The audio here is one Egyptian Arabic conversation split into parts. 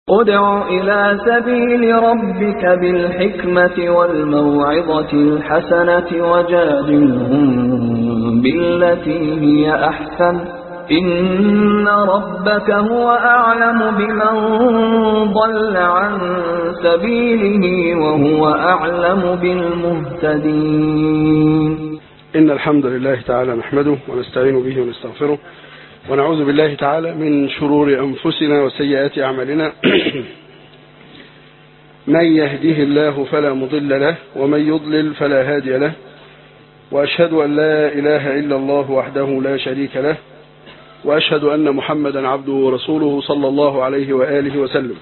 ادع إلى سبيل ربك بالحكمة والموعظة الحسنة وجادلهم بالتي هي أحسن إن ربك هو أعلم بمن ضل عن سبيله وهو أعلم بالمهتدين إن الحمد لله تعالى نحمده ونستعين به ونستغفره ونعوذ بالله تعالى من شرور أنفسنا وسيئات أعمالنا من يهده الله فلا مضل له ومن يضلل فلا هادي له وأشهد أن لا إله إلا الله وحده لا شريك له وأشهد أن محمدا عبده ورسوله صلى الله عليه وآله وسلم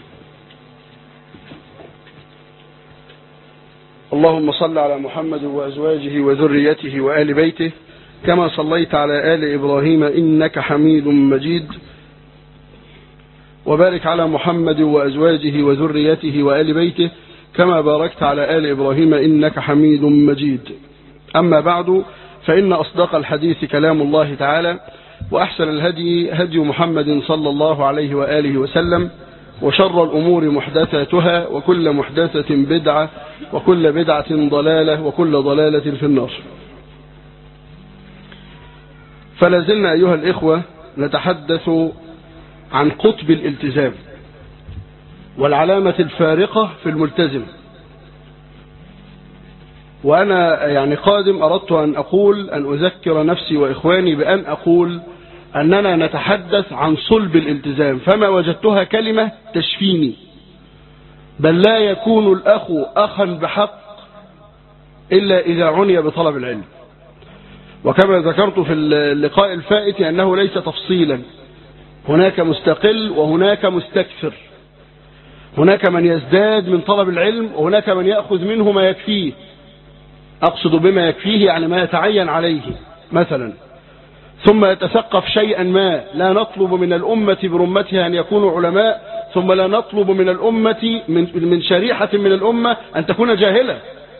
اللهم صل على محمد وأزواجه وذريته وآل بيته كما صليت على آل إبراهيم إنك حميد مجيد وبارك على محمد وأزواجه وذريته وآل بيته كما باركت على آل إبراهيم إنك حميد مجيد أما بعد فإن أصدق الحديث كلام الله تعالى وأحسن الهدي هدي محمد صلى الله عليه وآله وسلم وشر الأمور محدثاتها وكل محدثة بدعة وكل بدعة ضلالة وكل ضلالة في النار فلازلنا أيها الإخوة نتحدث عن قطب الالتزام والعلامة الفارقة في الملتزم وأنا يعني قادم أردت أن أقول أن أذكر نفسي وإخواني بأن أقول أننا نتحدث عن صلب الالتزام فما وجدتها كلمة تشفيني بل لا يكون الأخ أخا بحق إلا إذا عني بطلب العلم وكما ذكرت في اللقاء الفائت أنه ليس تفصيلا هناك مستقل وهناك مستكثر هناك من يزداد من طلب العلم وهناك من يأخذ منه ما يكفيه أقصد بما يكفيه يعني ما يتعين عليه مثلا ثم يتثقف شيئا ما لا نطلب من الأمة برمتها أن يكونوا علماء ثم لا نطلب من الأمة من, من شريحة من الأمة أن تكون جاهلة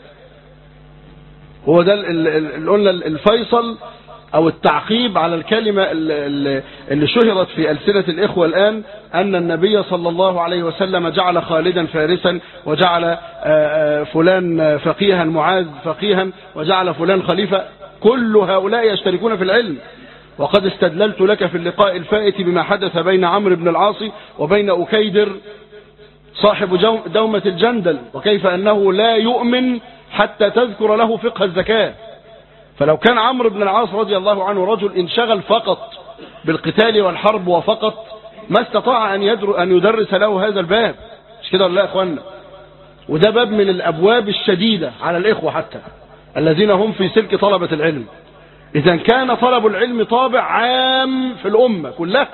هو ده اللي قلنا الفيصل أو التعقيب على الكلمة اللي شهرت في ألسنة الإخوة الآن أن النبي صلى الله عليه وسلم جعل خالدا فارسا وجعل فلان فقيها معاذ فقيها وجعل فلان خليفة كل هؤلاء يشتركون في العلم وقد استدللت لك في اللقاء الفائت بما حدث بين عمرو بن العاص وبين أكيدر صاحب دومة الجندل وكيف أنه لا يؤمن حتى تذكر له فقه الزكاة فلو كان عمرو بن العاص رضي الله عنه رجل انشغل فقط بالقتال والحرب وفقط ما استطاع أن, يدر أن يدرس له هذا الباب مش كده ولا لا يا أخوانا وده باب من الأبواب الشديدة على الإخوة حتى الذين هم في سلك طلبة العلم إذا كان طلب العلم طابع عام في الأمة كلها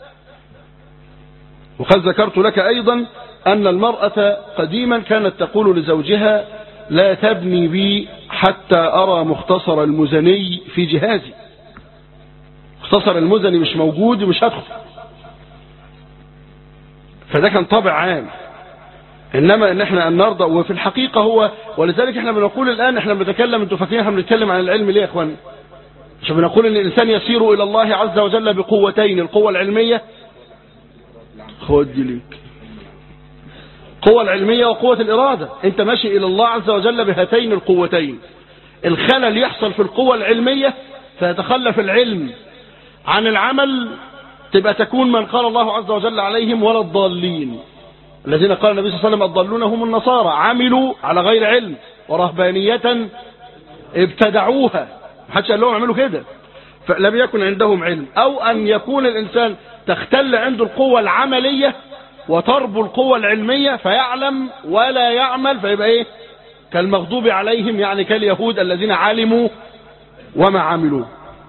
وقد ذكرت لك أيضا أن المرأة قديما كانت تقول لزوجها لا تبني بي حتى أرى مختصر المزني في جهازي مختصر المزني مش موجود مش هدخل فده كان طابع عام انما ان احنا ان نرضى وفي الحقيقة هو ولذلك احنا بنقول الان احنا بنتكلم انتوا فاكرين احنا بنتكلم عن العلم ليه يا اخوان مش بنقول ان الانسان يسير الى الله عز وجل بقوتين القوة العلمية خد ليك القوة العلمية وقوة الإرادة أنت ماشي إلى الله عز وجل بهاتين القوتين الخلل يحصل في القوة العلمية فيتخلف العلم عن العمل تبقى تكون من قال الله عز وجل عليهم ولا الضالين الذين قال النبي صلى الله عليه وسلم الضالون هم النصارى عملوا على غير علم ورهبانية ابتدعوها محدش قال لهم اعملوا كده فلم يكن عندهم علم أو أن يكون الإنسان تختل عنده القوة العملية وتربو القوة العلمية فيعلم ولا يعمل فيبقى ايه كالمغضوب عليهم يعني كاليهود الذين علموا وما عملوا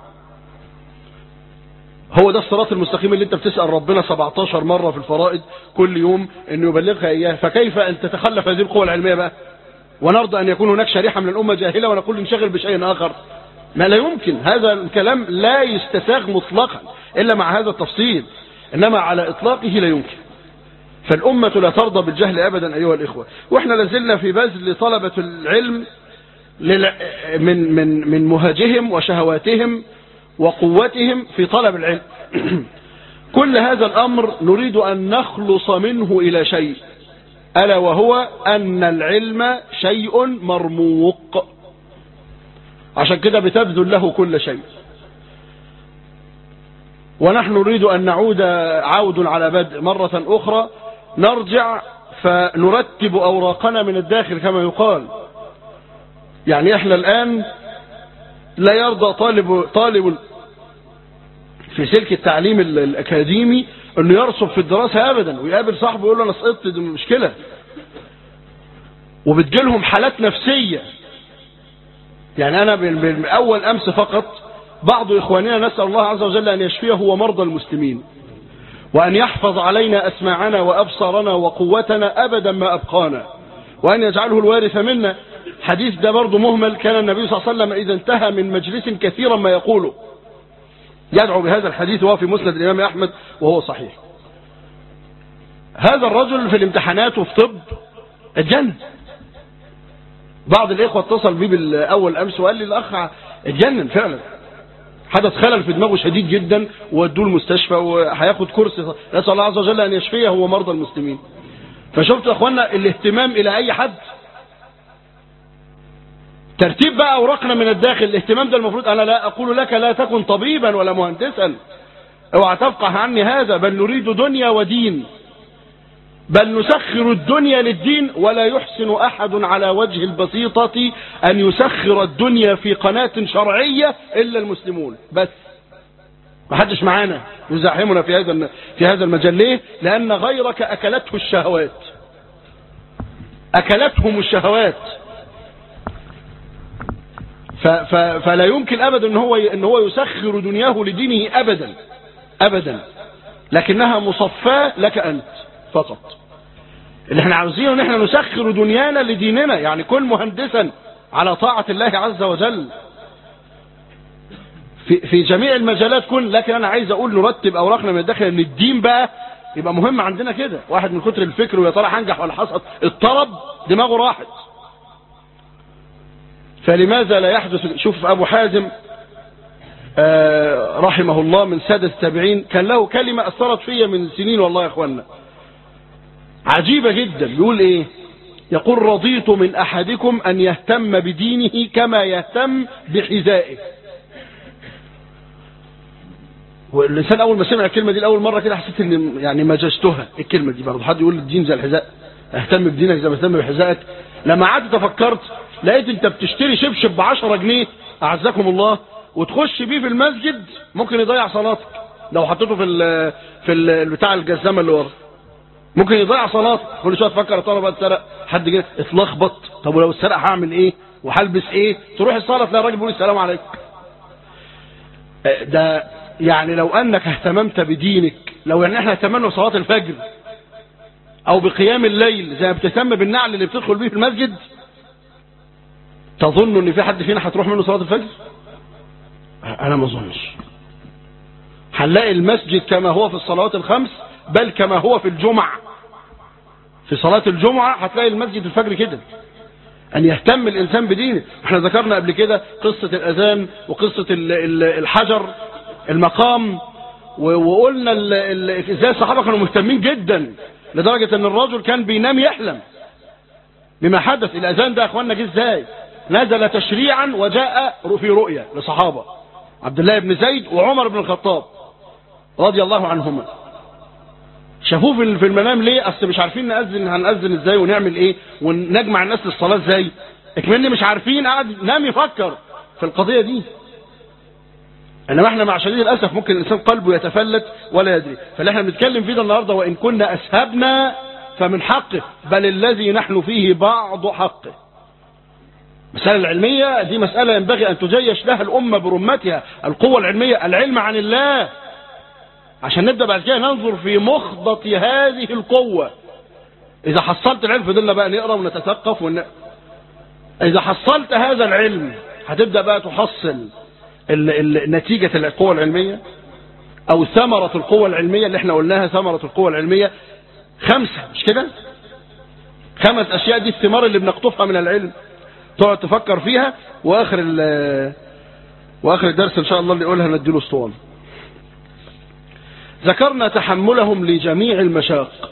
هو ده الصراط المستقيم اللي انت بتسأل ربنا 17 مرة في الفرائض كل يوم انه يبلغها اياه فكيف ان تتخلف هذه القوة العلمية بقى ونرضى ان يكون هناك شريحة من الامة جاهلة ونقول نشغل بشيء اخر ما لا يمكن هذا الكلام لا يستساغ مطلقا الا مع هذا التفصيل انما على اطلاقه لا يمكن فالأمة لا ترضى بالجهل أبدا أيها الإخوة وإحنا لازلنا في بذل طلبة العلم من, من, من مهاجهم وشهواتهم وقوتهم في طلب العلم كل هذا الأمر نريد أن نخلص منه إلى شيء ألا وهو أن العلم شيء مرموق عشان كده بتبذل له كل شيء ونحن نريد أن نعود عود على بدء مرة أخرى نرجع فنرتب أوراقنا من الداخل كما يقال يعني احنا الآن لا يرضى طالب طالب في سلك التعليم الأكاديمي انه يرسب في الدراسة ابدا ويقابل صاحبه يقول له انا سقطت دي مشكلة وبتجيلهم حالات نفسية يعني انا باول امس فقط بعض اخواننا نسأل الله عز وجل ان يشفيه ومرضى المسلمين وان يحفظ علينا اسماعنا وابصارنا وقوتنا ابدا ما ابقانا وان يجعله الوارث منا حديث ده برضه مهمل كان النبي صلى الله عليه وسلم اذا انتهى من مجلس كثيرا ما يقوله يدعو بهذا الحديث وهو في مسند الإمام أحمد وهو صحيح هذا الرجل في الامتحانات وفي طب اتجن بعض الإخوة اتصل بي بالأول أمس وقال لي الأخ اتجنن فعلا حدث خلل في دماغه شديد جدا وودوه المستشفى وهياخد كورس نسأل الله عز وجل أن يشفيه هو مرضى المسلمين فشفت يا أخوانا الاهتمام إلى أي حد ترتيب بقى اوراقنا من الداخل الاهتمام ده المفروض انا لا اقول لك لا تكن طبيبا ولا مهندسا اوعى تفقه عني هذا بل نريد دنيا ودين بل نسخر الدنيا للدين ولا يحسن احد على وجه البسيطة ان يسخر الدنيا في قناة شرعية الا المسلمون بس ما حدش معانا يزاحمنا في هذا في هذا المجال ليه لان غيرك اكلته الشهوات اكلتهم الشهوات فلا يمكن ابدا ان هو ان هو يسخر دنياه لدينه ابدا ابدا لكنها مصفاه لك انت فقط اللي احنا عاوزينه ان احنا نسخر دنيانا لديننا يعني كن مهندسا على طاعة الله عز وجل في, في جميع المجالات كن لكن انا عايز اقول نرتب اوراقنا من الداخل ان الدين بقى يبقى مهم عندنا كده واحد من كتر الفكر ويا ترى هنجح ولا حصل اضطرب دماغه راحت فلماذا لا يحدث شوف أبو حازم آه رحمه الله من سادة التابعين كان له كلمة أثرت فيا من سنين والله يا أخوانا عجيبة جدا يقول إيه يقول رضيت من أحدكم أن يهتم بدينه كما يهتم بحذائه والإنسان أول ما سمع الكلمة دي لأول مرة كده حسيت إن يعني مججتها الكلمة دي برضه حد يقول الدين زي الحذاء اهتم بدينك زي ما اهتم بحذائك لما قعدت تفكرت لقيت انت بتشتري شبشب ب 10 جنيه اعزكم الله وتخش بيه في المسجد ممكن يضيع صلاتك لو حطيته في ال في ال بتاع الجزامه اللي ورا ممكن يضيع صلاتك كل شويه تفكر طالما بقى اتسرق حد جه اتلخبط طب ولو اتسرق هعمل ايه وهلبس ايه تروح الصلاه تلاقي الراجل بيقول السلام عليكم ده يعني لو انك اهتممت بدينك لو يعني احنا اهتممنا بصلاه الفجر او بقيام الليل زي ما بتهتم بالنعل اللي بتدخل بيه في المسجد تظن ان في حد فينا هتروح منه صلاة الفجر انا ما اظنش هنلاقي المسجد كما هو في الصلوات الخمس بل كما هو في الجمع في صلاة الجمعة هتلاقي المسجد الفجر كده ان يهتم الانسان بدينه احنا ذكرنا قبل كده قصة الاذان وقصة الحجر المقام وقلنا ازاي الصحابة كانوا مهتمين جدا لدرجة ان الرجل كان بينام يحلم بما حدث الاذان ده يا اخوانا جه ازاي نزل تشريعا وجاء في رؤيا لصحابة عبد الله بن زيد وعمر بن الخطاب رضي الله عنهما شافوه في المنام ليه اصل مش عارفين نأذن هنأذن ازاي ونعمل ايه ونجمع الناس للصلاة ازاي اكملني مش عارفين قاعد نام يفكر في القضية دي انما احنا مع شديد الاسف ممكن الانسان قلبه يتفلت ولا يدري فاللي احنا بنتكلم فيه ده النهارده وان كنا اسهبنا فمن حقه بل الذي نحن فيه بعض حقه المسألة العلمية دي مسألة ينبغي أن تجيش لها الأمة برمتها القوة العلمية العلم عن الله عشان نبدأ بعد كده ننظر في مخضط هذه القوة إذا حصلت العلم فضلنا بقى نقرأ ونتثقف ون... إذا حصلت هذا العلم هتبدأ بقى تحصل ال... ال... نتيجة القوة العلمية أو ثمرة القوة العلمية اللي احنا قلناها ثمرة القوة العلمية خمسة مش كده خمس أشياء دي الثمار اللي بنقطفها من العلم تقعد تفكر فيها واخر واخر الدرس ان شاء الله اللي يقولها نديله اسطوانه ذكرنا تحملهم لجميع المشاق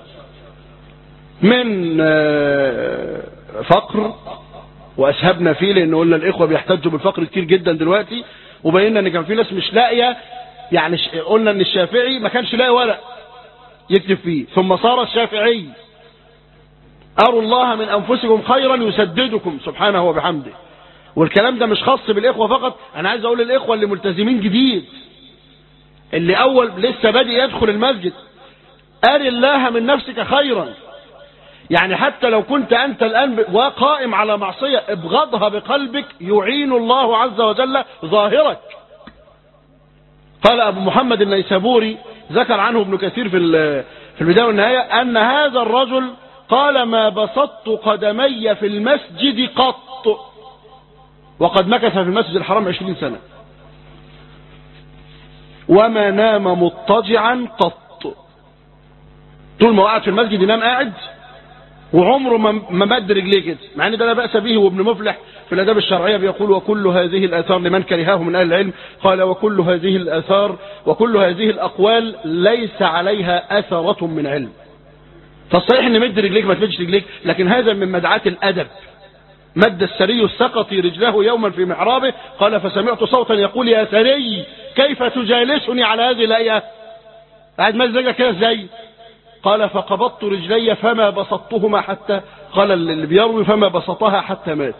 من آه، فقر واسهبنا فيه لان قلنا الاخوه بيحتجوا بالفقر كتير جدا دلوقتي وبينا ان كان في ناس مش لاقيه يعني ش- قلنا ان الشافعي ما كانش لاقي ورق يكتب فيه ثم صار الشافعي اروا الله من انفسكم خيرا يسددكم سبحانه وبحمده والكلام ده مش خاص بالاخوه فقط انا عايز اقول للاخوه اللي ملتزمين جديد اللي اول لسه بادئ يدخل المسجد ار الله من نفسك خيرا يعني حتى لو كنت أنت الآن ب- وقائم على معصية ابغضها بقلبك يعين الله عز وجل ظاهرك قال أبو محمد النيسابوري ذكر عنه ابن كثير في ال- في البداية والنهاية أن هذا الرجل قال ما بسطت قدمي في المسجد قط وقد مكث في المسجد الحرام عشرين سنة وما نام مضطجعا قط طول ما قعد في المسجد ينام قاعد وعمره ما ما مد رجليه كده مع ان ده لا باس به وابن مفلح في الاداب الشرعيه بيقول وكل هذه الاثار لمن كرهه من اهل العلم قال وكل هذه الاثار وكل هذه الاقوال ليس عليها اثره من علم فالصحيح ان مد رجليك ما تمدش رجليك لكن هذا من مدعاة الادب مد السري السقطي رجله يوما في محرابه قال فسمعت صوتا يقول يا سري كيف تجالسني على هذه الايه قاعد مد رجلك كده ازاي قال فقبضت رجلي فما بسطتهما حتى قال اللي بيروي فما بسطها حتى مات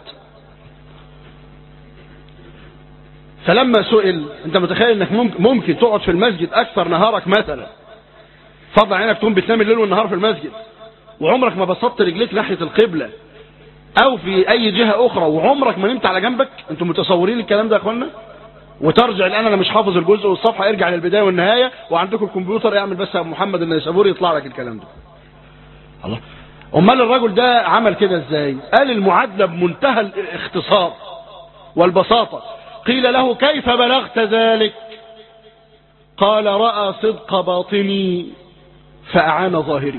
فلما سئل انت متخيل انك ممكن, ممكن تقعد في المسجد اكثر نهارك مثلا فضل عينك تقوم بتنام الليل والنهار في المسجد وعمرك ما بسطت رجليك ناحيه القبله او في اي جهه اخرى وعمرك ما نمت على جنبك انتم متصورين الكلام ده يا اخوانا وترجع الان انا مش حافظ الجزء والصفحه ارجع للبدايه والنهايه وعندكم الكمبيوتر اعمل بس يا أبو محمد النيسابوري يطلع لك الكلام ده الله امال الرجل ده عمل كده ازاي قال المعادله بمنتهى الاختصار والبساطه قيل له كيف بلغت ذلك قال راى صدق باطني فاعان ظاهري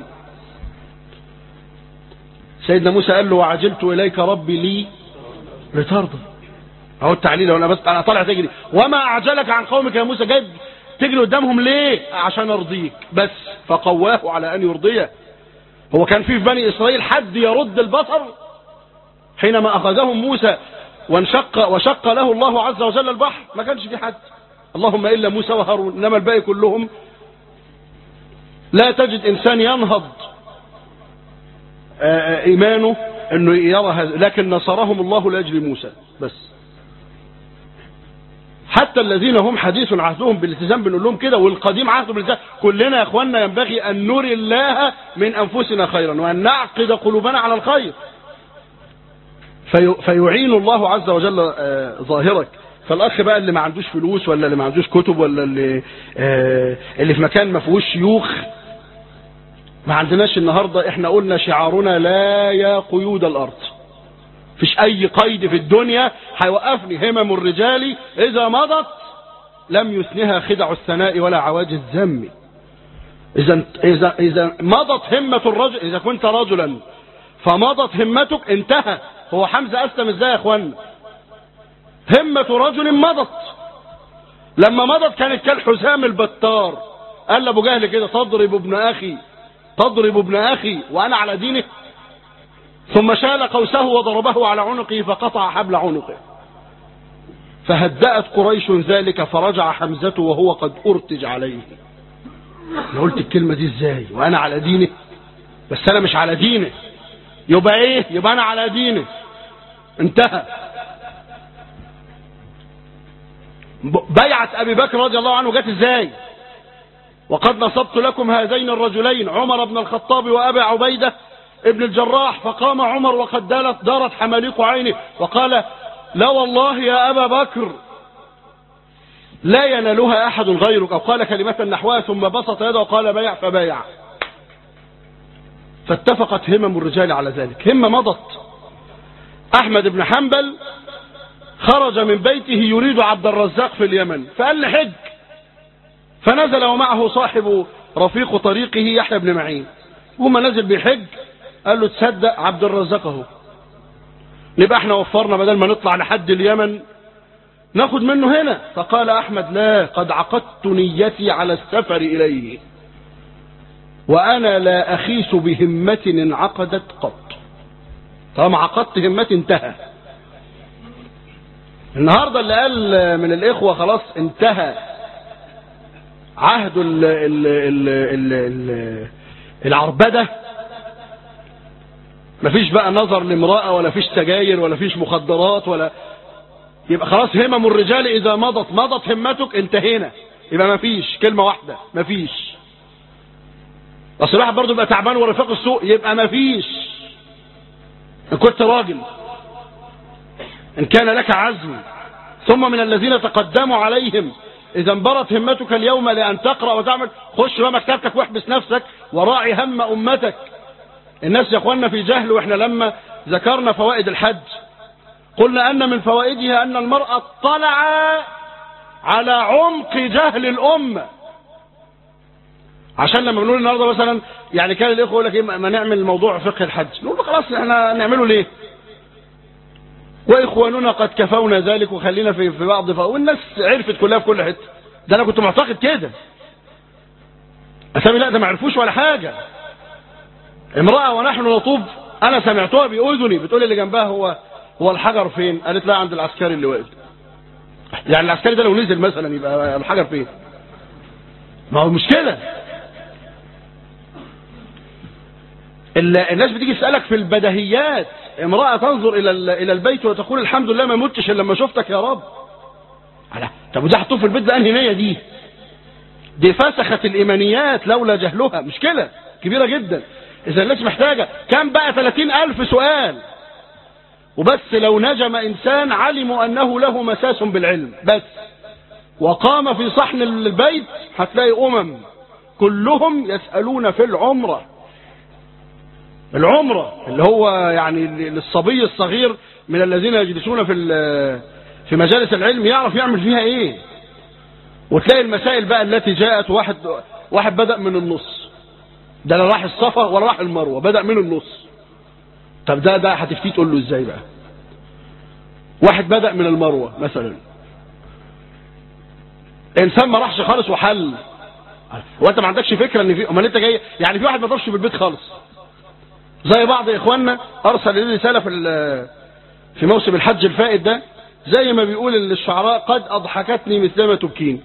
سيدنا موسى قال له وعجلت اليك ربي لي لترضى اهو التعليل وانا بس انا طالع تجري وما اعجلك عن قومك يا موسى جايب تجري قدامهم ليه عشان ارضيك بس فقواه على ان يرضيه هو كان في في بني اسرائيل حد يرد البصر حينما اخذهم موسى وانشق وشق له الله عز وجل البحر ما كانش في حد اللهم الا موسى وهارون انما الباقي كلهم لا تجد انسان ينهض آه، ايمانه انه يرى هذا لكن نصرهم الله لاجل موسى بس حتى الذين هم حديث عهدهم بالالتزام بنقول لهم كده والقديم عهده بالالتزام كلنا يا اخواننا ينبغي ان نري الله من انفسنا خيرا وان نعقد قلوبنا على الخير في فيعين الله عز وجل آه، ظاهرك فالاخ بقى اللي ما عندوش فلوس ولا اللي ما عندوش كتب ولا اللي آه، اللي في مكان ما فيهوش شيوخ ما عندناش النهارده احنا قلنا شعارنا لا يا قيود الارض فيش اي قيد في الدنيا هيوقفني همم الرجال اذا مضت لم يثنها خدع الثناء ولا عواج الذم اذا اذا اذا مضت همه الرجل اذا كنت رجلا فمضت همتك انتهى هو حمزه اسلم ازاي يا اخوانا همه رجل مضت لما مضت كانت كالحسام البتار قال لابو جهل كده تضرب ابن اخي تضرب ابن اخي وانا على دينه ثم شال قوسه وضربه على عنقه فقطع حبل عنقه فهدأت قريش ذلك فرجع حمزة وهو قد أرتج عليه انا قلت الكلمة دي ازاي وانا على دينه بس انا مش على دينه يبقى ايه يبقى انا على دينه انتهى بيعة ابي بكر رضي الله عنه جت ازاي وقد نصبت لكم هذين الرجلين عمر بن الخطاب وابا عبيده ابن الجراح فقام عمر وقد دارت, دارت حماليق عينه وقال لا والله يا أبا بكر لا ينالها أحد غيرك أو قال كلمة نحوها ثم بسط يده وقال بايع فبايع فاتفقت همم الرجال على ذلك همة مضت أحمد بن حنبل خرج من بيته يريد عبد الرزاق في اليمن فقال لحج فنزل ومعه صاحب رفيق طريقه يحيى بن معين وما نزل بحج قال له تصدق عبد الرزاق اهو نبقى احنا وفرنا بدل ما نطلع لحد اليمن ناخد منه هنا فقال أحمد لا قد عقدت نيتي على السفر إليه وأنا لا أخيس بهمة انعقدت قط طالما عقدت همتي انتهى النهاردة اللي قال من الإخوة خلاص انتهى عهد ال ال ال ال ال العربدة مفيش بقى نظر لامرأة ولا فيش سجاير ولا فيش مخدرات ولا يبقى خلاص همم الرجال إذا مضت مضت همتك انتهينا يبقى مفيش كلمة واحدة مفيش أصل الواحد برضه يبقى تعبان ورفاق السوق يبقى مفيش إن كنت راجل إن كان لك عزم ثم من الذين تقدموا عليهم إذا انبرت همتك اليوم لأن تقرأ وتعمل خش بقى مكتبتك واحبس نفسك وراعي هم أمتك الناس يا اخوانا في جهل واحنا لما ذكرنا فوائد الحج قلنا أن من فوائدها أن المرأة اطلع على عمق جهل الأمة عشان لما بنقول النهارده مثلا يعني كان الاخوه يقول لك ايه ما نعمل موضوع فقه الحج نقول له خلاص احنا نعمله ليه واخواننا قد كفونا ذلك وخلينا في في بعض ف... والناس عرفت كلها في كل حته ده انا كنت معتقد كده اسامي لا ده ما عرفوش ولا حاجه امراه ونحن نطوف انا سمعتها باذني بتقول اللي جنبها هو هو الحجر فين قالت لا عند العسكري اللي واقف يعني العسكري ده لو نزل مثلا يبقى الحجر فين ما هو مشكله الناس بتيجي تسالك في البديهيات امراه تنظر الى الى البيت وتقول الحمد لله ما متش الا لما شفتك يا رب على طب وده حطوه في البيت بانهي نيه دي دي فسخت الايمانيات لولا جهلها مشكله كبيره جدا اذا الناس محتاجه كم بقى 30 الف سؤال وبس لو نجم انسان علموا انه له مساس بالعلم بس وقام في صحن البيت هتلاقي امم كلهم يسالون في العمره العمرة اللي هو يعني للصبي الصغير من الذين يجلسون في في مجالس العلم يعرف يعمل فيها ايه وتلاقي المسائل بقى التي جاءت واحد واحد بدأ من النص ده لا راح الصفا ولا راح المروة بدأ من النص طب ده ده هتفتيه تقول له ازاي بقى واحد بدأ من المروة مثلا انسان ما راحش خالص وحل وانت ما عندكش فكره ان في امال انت جاي يعني في واحد ما ضربش بالبيت خالص زي بعض اخواننا ارسل لي رساله في في موسم الحج الفائت ده زي ما بيقول الشعراء قد اضحكتني مثلما تبكين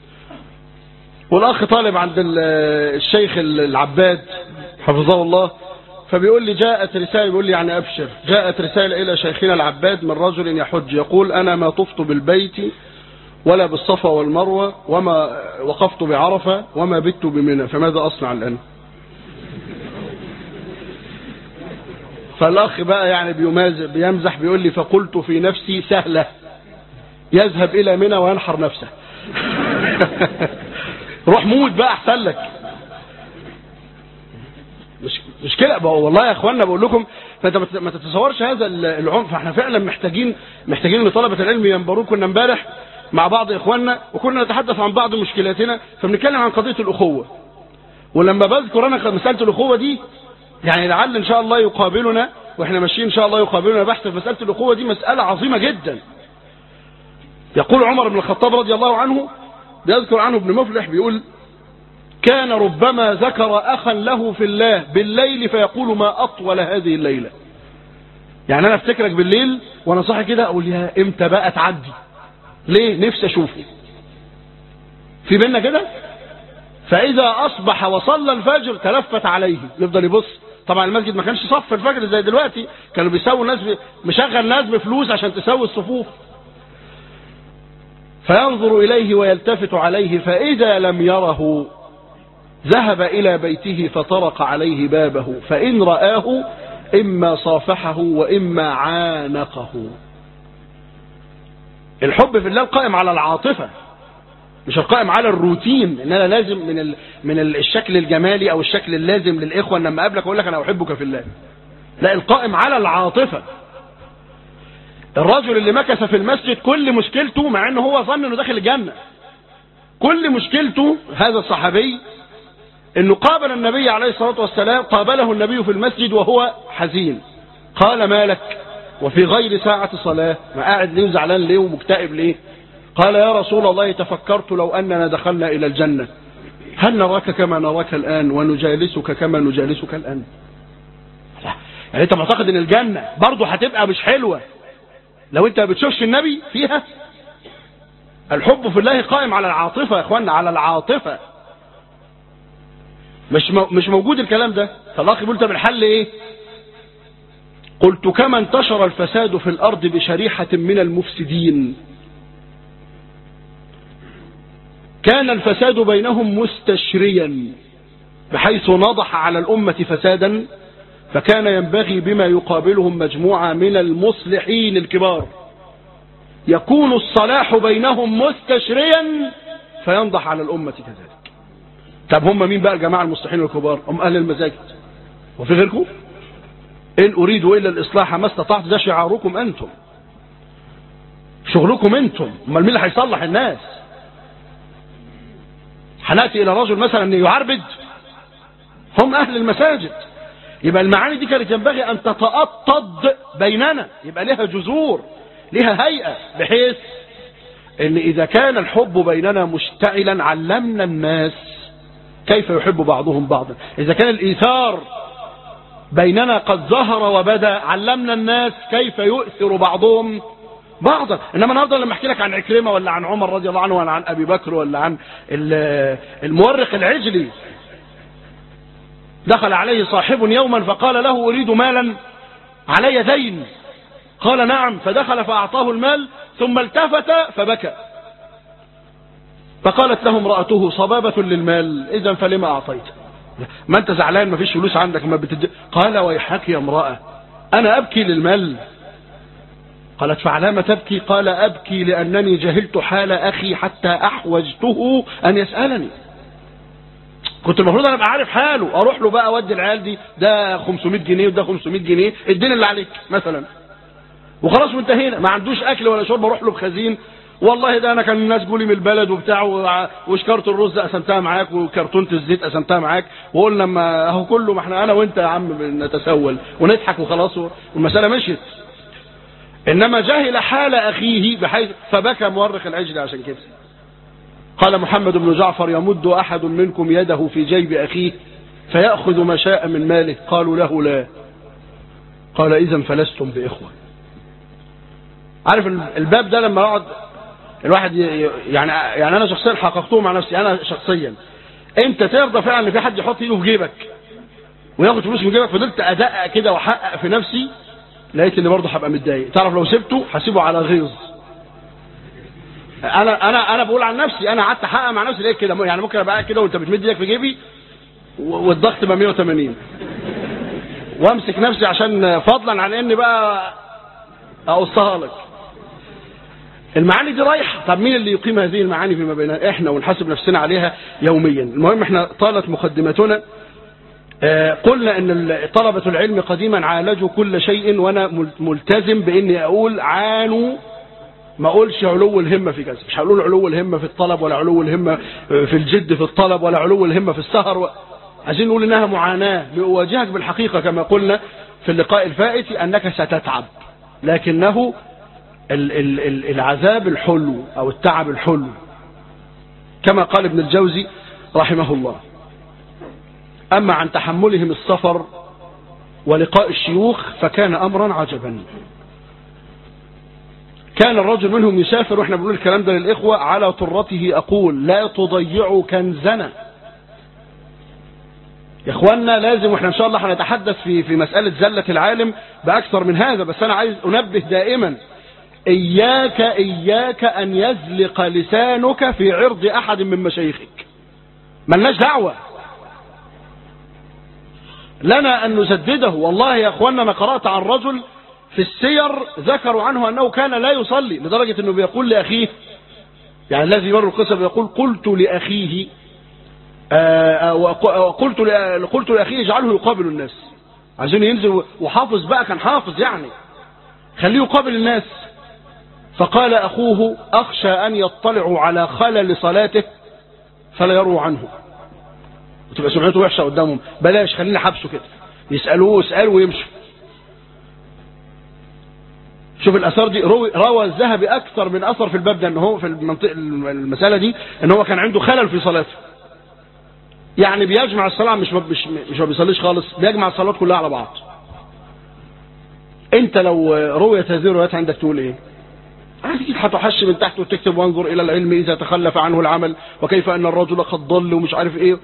والاخ طالب عند الشيخ العباد حفظه الله فبيقول لي جاءت رسالة بيقول لي يعني أبشر جاءت رسالة إلى شيخنا العباد من رجل يحج يقول أنا ما طفت بالبيت ولا بالصفا والمروة وما وقفت بعرفة وما بت بمنى فماذا أصنع الآن فالأخ بقى يعني بيمزح بيقول لي فقلت في نفسي سهلة يذهب إلى منى وينحر نفسه روح موت بقى أحسن لك مش مشكلة بقى والله يا اخوانا بقول لكم فانت ما تتصورش هذا العنف فاحنا فعلا محتاجين محتاجين ان طلبة العلم ينبرون كنا امبارح مع بعض اخواننا وكنا نتحدث عن بعض مشكلاتنا فبنتكلم عن قضية الاخوة ولما بذكر انا مسألة الاخوة دي يعني لعل ان شاء الله يقابلنا واحنا ماشيين ان شاء الله يقابلنا بحث في مسألة الاخوة دي مسألة عظيمة جدا يقول عمر بن الخطاب رضي الله عنه بيذكر عنه ابن مفلح بيقول كان ربما ذكر أخا له في الله بالليل فيقول ما أطول هذه الليلة يعني أنا افتكرك بالليل وأنا صاحي كده أقول يا إمتى بقى تعدي ليه نفسي أشوفه في بينا كده فإذا أصبح وصلى الفجر تلفت عليه يفضل يبص طبعا المسجد ما كانش صف الفجر زي دلوقتي كانوا بيسووا الناس ب... مشغل ناس بفلوس عشان تسوي الصفوف فينظر إليه ويلتفت عليه فإذا لم يره ذهب إلى بيته فطرق عليه بابه فإن رآه إما صافحه وإما عانقه الحب في الله القائم على العاطفة مش القائم على الروتين ان انا لازم من ال... من الشكل الجمالي او الشكل اللازم للاخوه ان لما اقابلك اقول لك انا احبك في الله لا القائم على العاطفه الرجل اللي مكث في المسجد كل مشكلته مع انه هو ظن انه داخل الجنه كل مشكلته هذا الصحابي انه قابل النبي عليه الصلاة والسلام قابله النبي في المسجد وهو حزين قال ما لك وفي غير ساعة صلاة ما قاعد ليه وزعلان ليه ومكتئب ليه قال يا رسول الله تفكرت لو أننا دخلنا إلى الجنة هل نراك كما نراك الآن ونجالسك كما نجالسك الآن لا. يعني انت معتقد ان الجنة برضه هتبقى مش حلوة لو انت بتشوفش النبي فيها الحب في الله قائم على العاطفة يا اخوانا على العاطفة مش مش موجود الكلام ده فالاخ بيقول طب الحل ايه قلت كما انتشر الفساد في الارض بشريحة من المفسدين كان الفساد بينهم مستشريا بحيث نضح على الأمة فسادا فكان ينبغي بما يقابلهم مجموعة من المصلحين الكبار يكون الصلاح بينهم مستشريا فينضح على الأمة كذلك طب هم مين بقى الجماعة المصلحين الكبار هم أهل المساجد وفي غيركم إن أريد إلا الإصلاح ما استطعت ده شعاركم أنتم شغلكم أنتم امال مين اللي هيصلح الناس هنأتي إلى رجل مثلا يعربد هم أهل المساجد يبقى المعاني دي كانت ينبغي أن تتأطد بيننا يبقى لها جذور لها هيئة بحيث أن إذا كان الحب بيننا مشتعلا علمنا الناس كيف يحب بعضهم بعضا إذا كان الإيثار بيننا قد ظهر وبدا علمنا الناس كيف يؤثر بعضهم بعضا انما النهارده لما احكي لك عن عكرمه ولا عن عمر رضي الله عنه ولا عن ابي بكر ولا عن المورق العجلي دخل عليه صاحب يوما فقال له اريد مالا علي دين قال نعم فدخل فاعطاه المال ثم التفت فبكى فقالت له امرأته صبابة للمال اذا فلما اعطيت ما انت زعلان ما فيش فلوس عندك ما بتد... قال ويحك يا امرأة انا ابكي للمال قالت فعلام تبكي قال أبكي لأنني جهلت حال أخي حتى أحوجته أن يسألني كنت المفروض أنا أبقى عارف حاله أروح له بقى أودي العيال دي ده 500 جنيه وده 500 جنيه الدين اللي عليك مثلا وخلاص وانتهينا ما عندوش أكل ولا شرب أروح له بخزين والله ده أنا كان الناس جولي من البلد وبتاع وشكارة الرز قسمتها معاك وكرتونة الزيت قسمتها معاك وقلنا ما أهو كله ما احنا أنا وأنت يا عم نتسول ونضحك وخلاص والمسألة مشيت إنما جهل حال أخيه بحيث فبكى مورخ العجل عشان كده قال محمد بن جعفر يمد أحد منكم يده في جيب أخيه فيأخذ ما شاء من ماله قالوا له لا قال إذا فلستم بإخوة عارف الباب ده لما يقعد الواحد يعني يعني أنا شخصيا حققته مع نفسي أنا شخصيا أنت ترضى فعلا إن في حد يحط إيده في جيبك وياخد فلوس من جيبك فضلت أدقق كده وأحقق في نفسي لقيت اني برضه هبقى متضايق تعرف لو سبته هسيبه على غيظ انا انا انا بقول عن نفسي انا قعدت احقق مع نفسي لقيت كده يعني ممكن ابقى قاعد كده وانت بتمد ايدك في جيبي والضغط بقى 180 وامسك نفسي عشان فضلا عن اني بقى اقصها لك المعاني دي رايحه طب مين اللي يقيم هذه المعاني فيما بيننا احنا ونحاسب نفسنا عليها يوميا المهم احنا طالت مقدمتنا قلنا ان طلبة العلم قديما عالجوا كل شيء وانا ملتزم باني اقول عانوا ما اقولش علو الهمة في كذا مش هقول علو الهمة في الطلب ولا علو الهمة في الجد في الطلب ولا علو الهمة في السهر و... عايزين نقول انها معاناة لأواجهك بالحقيقة كما قلنا في اللقاء الفائت انك ستتعب لكنه ال ال ال العذاب الحلو او التعب الحلو كما قال ابن الجوزي رحمه الله أما عن تحملهم السفر ولقاء الشيوخ فكان أمرا عجبا كان الرجل منهم يسافر واحنا بنقول الكلام ده للإخوة على طرته أقول لا تضيعوا كنزنا يا اخوانا لازم واحنا ان شاء الله هنتحدث في في مسألة زلة العالم بأكثر من هذا بس أنا عايز أنبه دائما إياك إياك أن يزلق لسانك في عرض أحد من مشايخك ملناش دعوة لنا أن نسدده والله يا أخوانا أنا قرأت عن رجل في السير ذكروا عنه أنه كان لا يصلي لدرجة أنه بيقول لأخيه يعني الذي يمر القصة بيقول قلت لأخيه قلت قلت لأخيه اجعله يقابل الناس عايزين ينزل وحافظ بقى كان حافظ يعني خليه يقابل الناس فقال أخوه أخشى أن يطلعوا على خلل صلاته فلا يروا عنه وتبقى سمعته وحشة قدامهم بلاش خلينا حبسه كده يسألوه يسألوا ويمشوا شوف الأثار دي روي روى الذهبي أكثر من أثر في الباب ده إن هو في المنطقة المسألة دي إن هو كان عنده خلل في صلاته يعني بيجمع الصلاة مش مش مش ما بيصليش خالص بيجمع الصلوات كلها على بعض انت لو رويت هذه الروايات عندك تقول ايه هتيجي هتحش من تحت وتكتب وانظر الى العلم اذا تخلف عنه العمل وكيف ان الرجل قد ضل ومش عارف ايه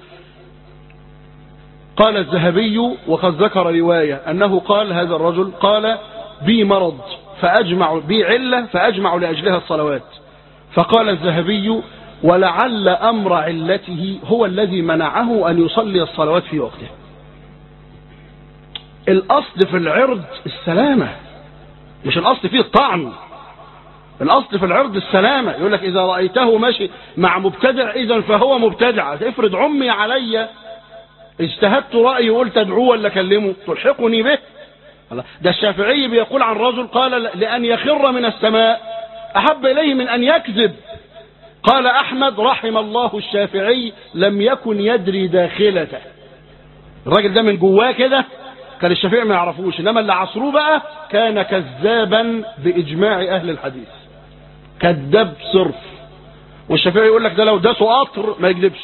قال الذهبي وقد ذكر رواية انه قال هذا الرجل قال بي مرض فاجمع بي علة فاجمع لاجلها الصلوات فقال الذهبي ولعل امر علته هو الذي منعه ان يصلي الصلوات في وقتها الاصل في العرض السلامة مش الاصل فيه الطعن الاصل في العرض السلامة يقول لك اذا رأيته ماشي مع مبتدع اذا فهو مبتدع افرض عمي علي اجتهدت رأيي وقلت ادعوه ولا اكلمه تلحقني به ده الشافعي بيقول عن رجل قال لأن يخر من السماء أحب إليه من أن يكذب قال أحمد رحم الله الشافعي لم يكن يدري داخلته الراجل ده من جواه كده كان الشافعي ما يعرفوش إنما اللي عصروه بقى كان كذابا بإجماع أهل الحديث كذاب صرف والشافعي يقول لك ده لو داسه قطر ما يكذبش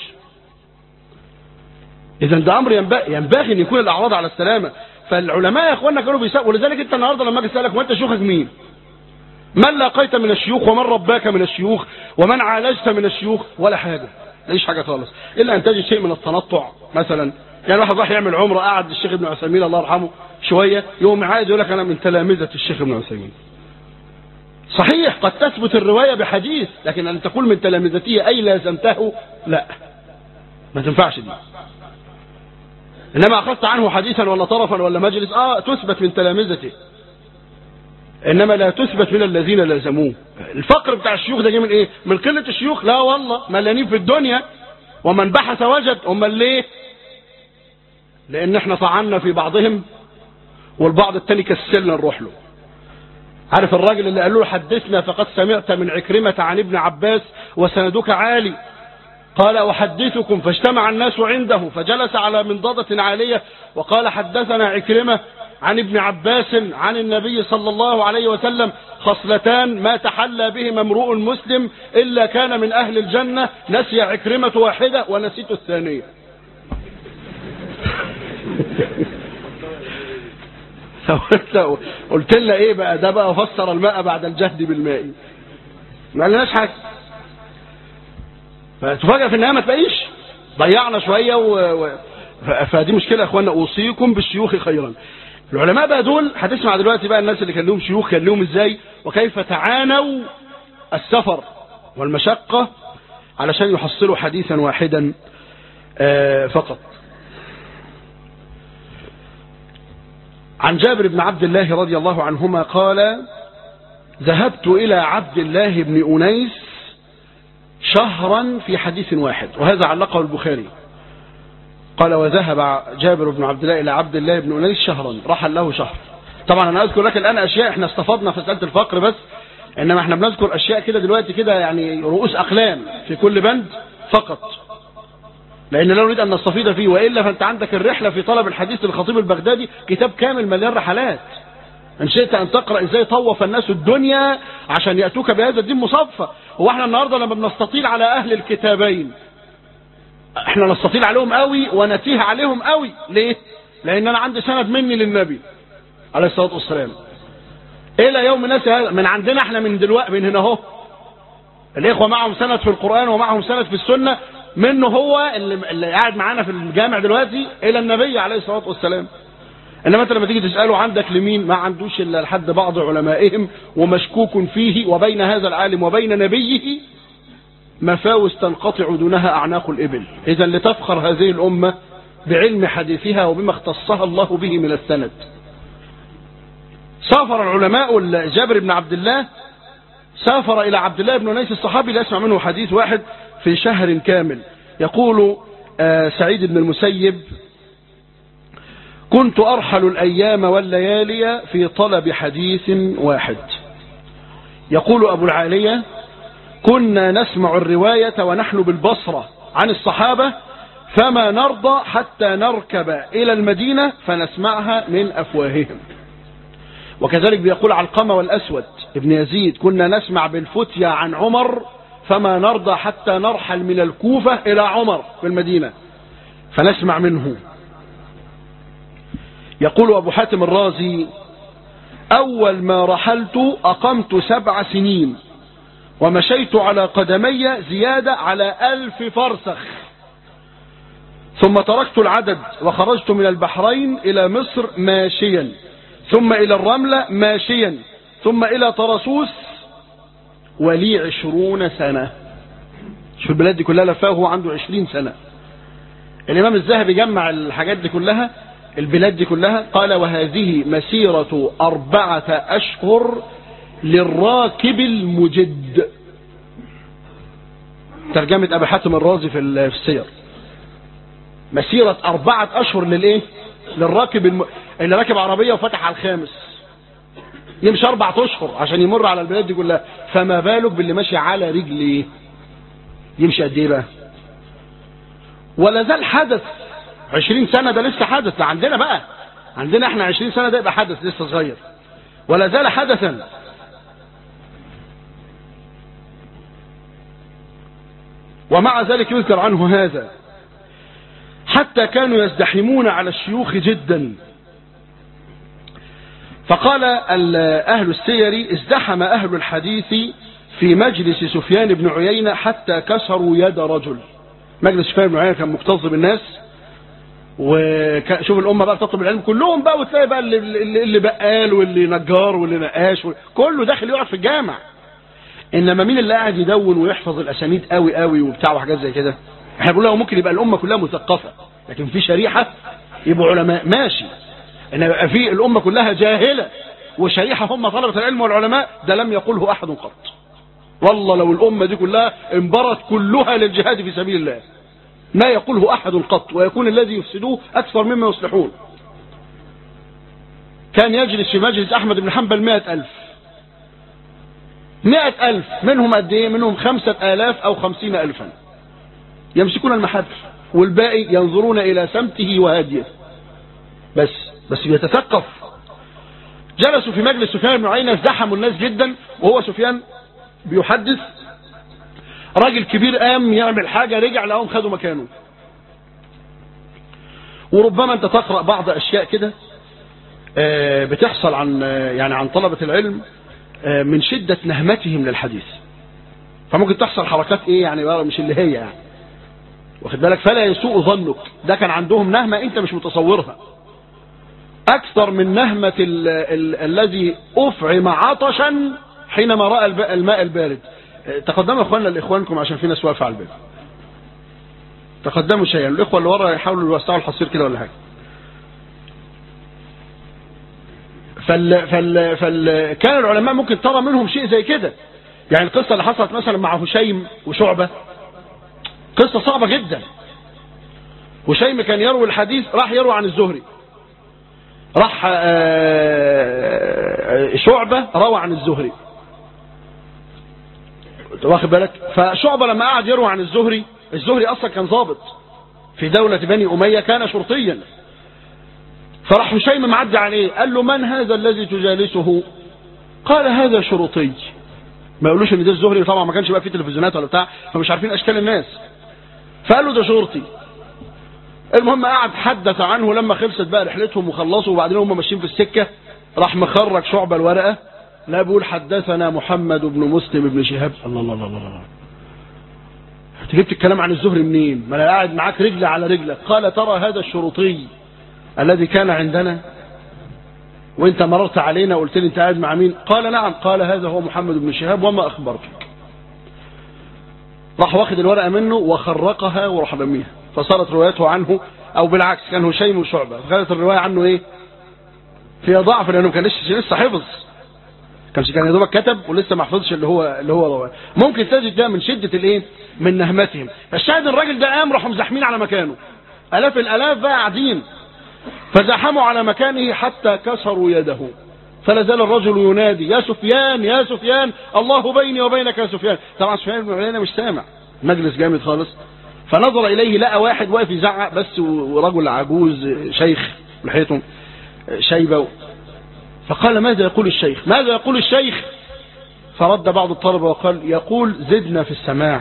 إذا ده أمر ينبغي, ينبغي أن يكون الأعراض على السلامة فالعلماء يا اخوانا كانوا بيسألوا ولذلك انت النهارده لما اجي اسالك وانت شيوخك مين من لاقيت من الشيوخ ومن رباك من الشيوخ ومن عالجت من الشيوخ ولا حاجة ليش حاجة خالص إلا أن تجد شيء من التنطع مثلا يعني واحد راح يعمل عمره قعد الشيخ ابن عثيمين الله يرحمه شوية يوم عايز يقول لك أنا من تلامذة الشيخ ابن عثيمين صحيح قد تثبت الرواية بحديث لكن أن تقول من تلامذته أي لازمته لا ما تنفعش دي إنما أخذت عنه حديثا ولا طرفا ولا مجلس آه تثبت من تلامذته إنما لا تثبت من الذين لازموه الفقر بتاع الشيوخ ده جه من إيه من قلة الشيوخ لا والله ملانين في الدنيا ومن بحث وجد هم ليه لأن احنا طعنا في بعضهم والبعض التاني كسلنا نروح له عارف الراجل اللي قال له حدثنا فقد سمعت من عكرمة عن ابن عباس وسندك عالي قال أحدثكم فاجتمع الناس عنده فجلس على منضدة عالية وقال حدثنا عكرمة عن ابن عباس عن النبي صلى الله عليه وسلم خصلتان ما تحلى بهما امرؤ مسلم إلا كان من أهل الجنة نسي عكرمة واحدة ونسيت الثانية قلت لنا ايه بقى ده بقى فسر الماء بعد الجهد بالماء ما قالناش حاجه فتفاجئ في النهايه ما تلاقيش ضيعنا شويه و... و... فدي مشكله يا اخوانا اوصيكم بالشيوخ خيرا العلماء بقى دول هتسمع دلوقتي بقى الناس اللي كان لهم شيوخ كان لهم ازاي وكيف تعانوا السفر والمشقه علشان يحصلوا حديثا واحدا فقط عن جابر بن عبد الله رضي الله عنهما قال ذهبت إلى عبد الله بن أنيس شهرا في حديث واحد وهذا علقه البخاري قال وذهب جابر بن عبد الله إلى عبد الله بن أنيس شهرا رحل له شهر طبعا أنا أذكر لك الآن أشياء احنا استفدنا في مسألة الفقر بس إنما احنا بنذكر أشياء كده دلوقتي كده يعني رؤوس أقلام في كل بند فقط لأن لا نريد أن نستفيد فيه وإلا فأنت عندك الرحلة في طلب الحديث للخطيب البغدادي كتاب كامل مليان رحلات إن شئت أن تقرأ إزاي طوف الناس الدنيا عشان يأتوك بهذا الدين مصفى هو احنا النهاردة لما بنستطيل على أهل الكتابين احنا نستطيل عليهم قوي ونتيه عليهم قوي ليه لأن أنا عندي سند مني للنبي عليه الصلاة والسلام إلى يوم الناس هذا من عندنا احنا من دلوقتي من هنا اهو الإخوة معهم سند في القرآن ومعهم سند في السنة منه هو اللي, اللي قاعد معانا في الجامع دلوقتي الى النبي عليه الصلاة والسلام انما انت لما تيجي تسأله عندك لمين ما عندوش الا لحد بعض علمائهم ومشكوك فيه وبين هذا العالم وبين نبيه مفاوز تنقطع دونها اعناق الابل اذا لتفخر هذه الامة بعلم حديثها وبما اختصها الله به من السند سافر العلماء جابر بن عبد الله سافر الى عبد الله بن انيس الصحابي ليسمع منه حديث واحد في شهر كامل يقول سعيد بن المسيب كنت أرحل الأيام والليالي في طلب حديث واحد يقول أبو العالية كنا نسمع الرواية ونحن بالبصرة عن الصحابة فما نرضى حتى نركب إلى المدينة فنسمعها من أفواههم وكذلك بيقول علقمة والأسود ابن يزيد كنا نسمع بالفتيا عن عمر فما نرضى حتى نرحل من الكوفة إلى عمر في المدينة فنسمع منه يقول أبو حاتم الرازي أول ما رحلت أقمت سبع سنين ومشيت على قدمي زيادة على ألف فرسخ ثم تركت العدد وخرجت من البحرين إلى مصر ماشيا ثم إلى الرملة ماشيا ثم إلى طرسوس ولي عشرون سنة شوف البلاد دي كلها لفاه وهو عنده عشرين سنة الإمام الذهبي جمع الحاجات دي كلها البلاد دي كلها قال وهذه مسيرة أربعة أشهر للراكب المجد ترجمة أبي حاتم الرازي في السير مسيرة أربعة أشهر للإيه للراكب الم... اللي راكب عربية وفتح على الخامس يمشي أربعة أشهر عشان يمر على البلاد دي كلها فما بالك باللي ماشي على رجليه يمشي قد إيه بقى ولا زال حدث عشرين سنة ده لسه حدث ده عندنا بقى عندنا احنا عشرين سنة ده يبقى حدث لسه صغير ولا زال حدثا ومع ذلك يذكر عنه هذا حتى كانوا يزدحمون على الشيوخ جدا فقال أهل السير ازدحم أهل الحديث في مجلس سفيان بن عيينة حتى كسروا يد رجل مجلس سفيان بن عيينة كان مكتظ بالناس وشوف الأمة بقى بتطلب العلم كلهم بقى وتلاقي بقى اللي, اللي, اللي بقال واللي نجار واللي نقاش كله داخل يقعد في الجامع إنما مين اللي قاعد يدون ويحفظ الأسانيد قوي قوي وبتاع وحاجات زي كده احنا بنقول له ممكن يبقى الأمة كلها مثقفة لكن في شريحة يبقوا علماء ماشي إن يبقى في الأمة كلها جاهلة وشريحة هم طلبة العلم والعلماء ده لم يقوله أحد قط والله لو الأمة دي كلها انبرت كلها للجهاد في سبيل الله ما يقوله أحد قط ويكون الذي يفسدوه أكثر مما يصلحون كان يجلس في مجلس أحمد بن حنبل مئة ألف مئة ألف منهم قد إيه منهم خمسة آلاف أو خمسين ألفا يمسكون المحافل والباقي ينظرون إلى سمته وهديه بس بس بيتثقف جلسوا في مجلس سفيان بن عيينة ازدحموا الناس جدا وهو سفيان بيحدث راجل كبير قام يعمل حاجة رجع لهم خدوا مكانه وربما انت تقرأ بعض اشياء كده بتحصل عن يعني عن طلبة العلم من شدة نهمتهم للحديث فممكن تحصل حركات ايه يعني مش اللي هي يعني واخد بالك فلا يسوء ظنك ده كان عندهم نهمة انت مش متصورها اكثر من نهمة ال ال الذي افعم عطشا حينما رأى الماء البارد تقدموا اخواننا لاخوانكم عشان في ناس واقفه على الباب تقدموا شيئا الاخوه اللي ورا يحاولوا يوسعوا الحصير كده ولا حاجه فال فال فال كان العلماء ممكن ترى منهم شيء زي كده يعني القصه اللي حصلت مثلا مع هشيم وشعبه قصه صعبه جدا هشيم كان يروي الحديث راح يروي عن الزهري راح شعبه روى عن الزهري واخد بالك فشعبة لما قعد يروي عن الزهري الزهري اصلا كان ضابط في دولة بني امية كان شرطيا فراح هشيم معدي عليه قال له من هذا الذي تجالسه قال هذا شرطي ما يقولوش ان ده الزهري طبعا ما كانش بقى فيه تلفزيونات ولا بتاع فمش عارفين اشكال الناس فقال له ده شرطي المهم قعد حدث عنه لما خلصت بقى رحلتهم وخلصوا وبعدين هم ماشيين في السكة راح مخرج شعبة الورقة لا بيقول حدثنا محمد بن مسلم بن شهاب الله الله الله الله انت جبت الكلام عن الزهري منين ما انا قاعد معاك رجل على رجلك قال ترى هذا الشرطي الذي كان عندنا وانت مررت علينا وقلت لي انت قاعد مع مين قال نعم قال هذا هو محمد بن شهاب وما اخبرتك راح واخد الورقه منه وخرقها وراح رميها فصارت روايته عنه او بالعكس كان هشيم وشعبه فكانت الروايه عنه ايه فيها ضعف لانه كان لسه لسه حفظ كانش كان يا دوبك كتب ولسه ما حفظش اللي هو اللي هو رواه ممكن تجد ده من شده الايه من نهمتهم فالشاهد الراجل ده قام راحوا مزاحمين على مكانه الاف الالاف بقى قاعدين فزاحموا على مكانه حتى كسروا يده فلا زال الرجل ينادي يا سفيان يا سفيان الله بيني وبينك يا سفيان طبعا سفيان بن عيينه مش سامع مجلس جامد خالص فنظر اليه لقى واحد واقف يزعق بس ورجل عجوز شيخ لحيته شيبه فقال ماذا يقول الشيخ ماذا يقول الشيخ فرد بعض الطلبة وقال يقول زدنا في السماع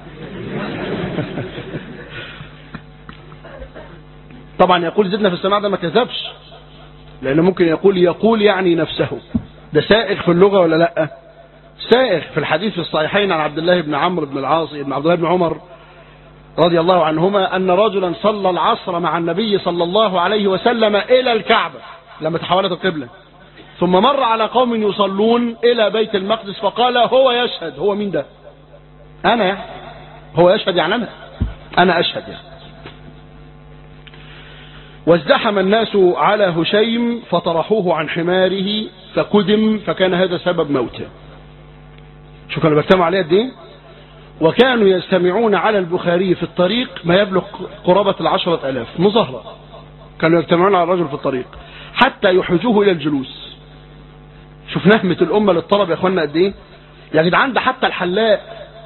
طبعا يقول زدنا في السماع ده ما كذبش لأنه ممكن يقول يقول يعني نفسه ده سائغ في اللغة ولا لا سائغ في الحديث في الصحيحين عن عبد الله بن عمرو بن العاص بن عبد الله بن عمر رضي الله عنهما أن رجلا صلى العصر مع النبي صلى الله عليه وسلم إلى الكعبة لما تحولت القبلة ثم مر على قوم يصلون إلى بيت المقدس فقال هو يشهد هو مين ده أنا يعني هو يشهد يعني أنا أنا أشهد يعني وازدحم الناس على هشيم فطرحوه عن حماره فكدم فكان هذا سبب موته شو كانوا بيجتمعوا عليه قد ايه وكانوا يجتمعون على البخاري في الطريق ما يبلغ قرابة العشرة ألاف مظاهرة كانوا يجتمعون على الرجل في الطريق حتى يحرجوه إلى الجلوس شوف نهمة الأمة للطلب يا أخوانا قد إيه يا جدعان ده حتى الحلاق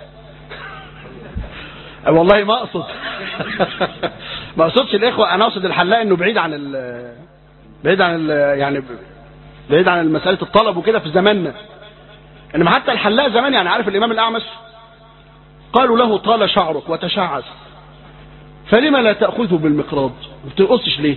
والله ما أقصد ما أقصدش الإخوة أنا أقصد الحلاق إنه بعيد عن ال بعيد عن ال يعني بعيد عن مسألة الطلب وكده في زماننا إنما حتى الحلاق زمان يعني عارف الإمام الأعمش قالوا له طال شعرك وتشعث فلما لا تأخذه بالمقراض ما بتقصش ليه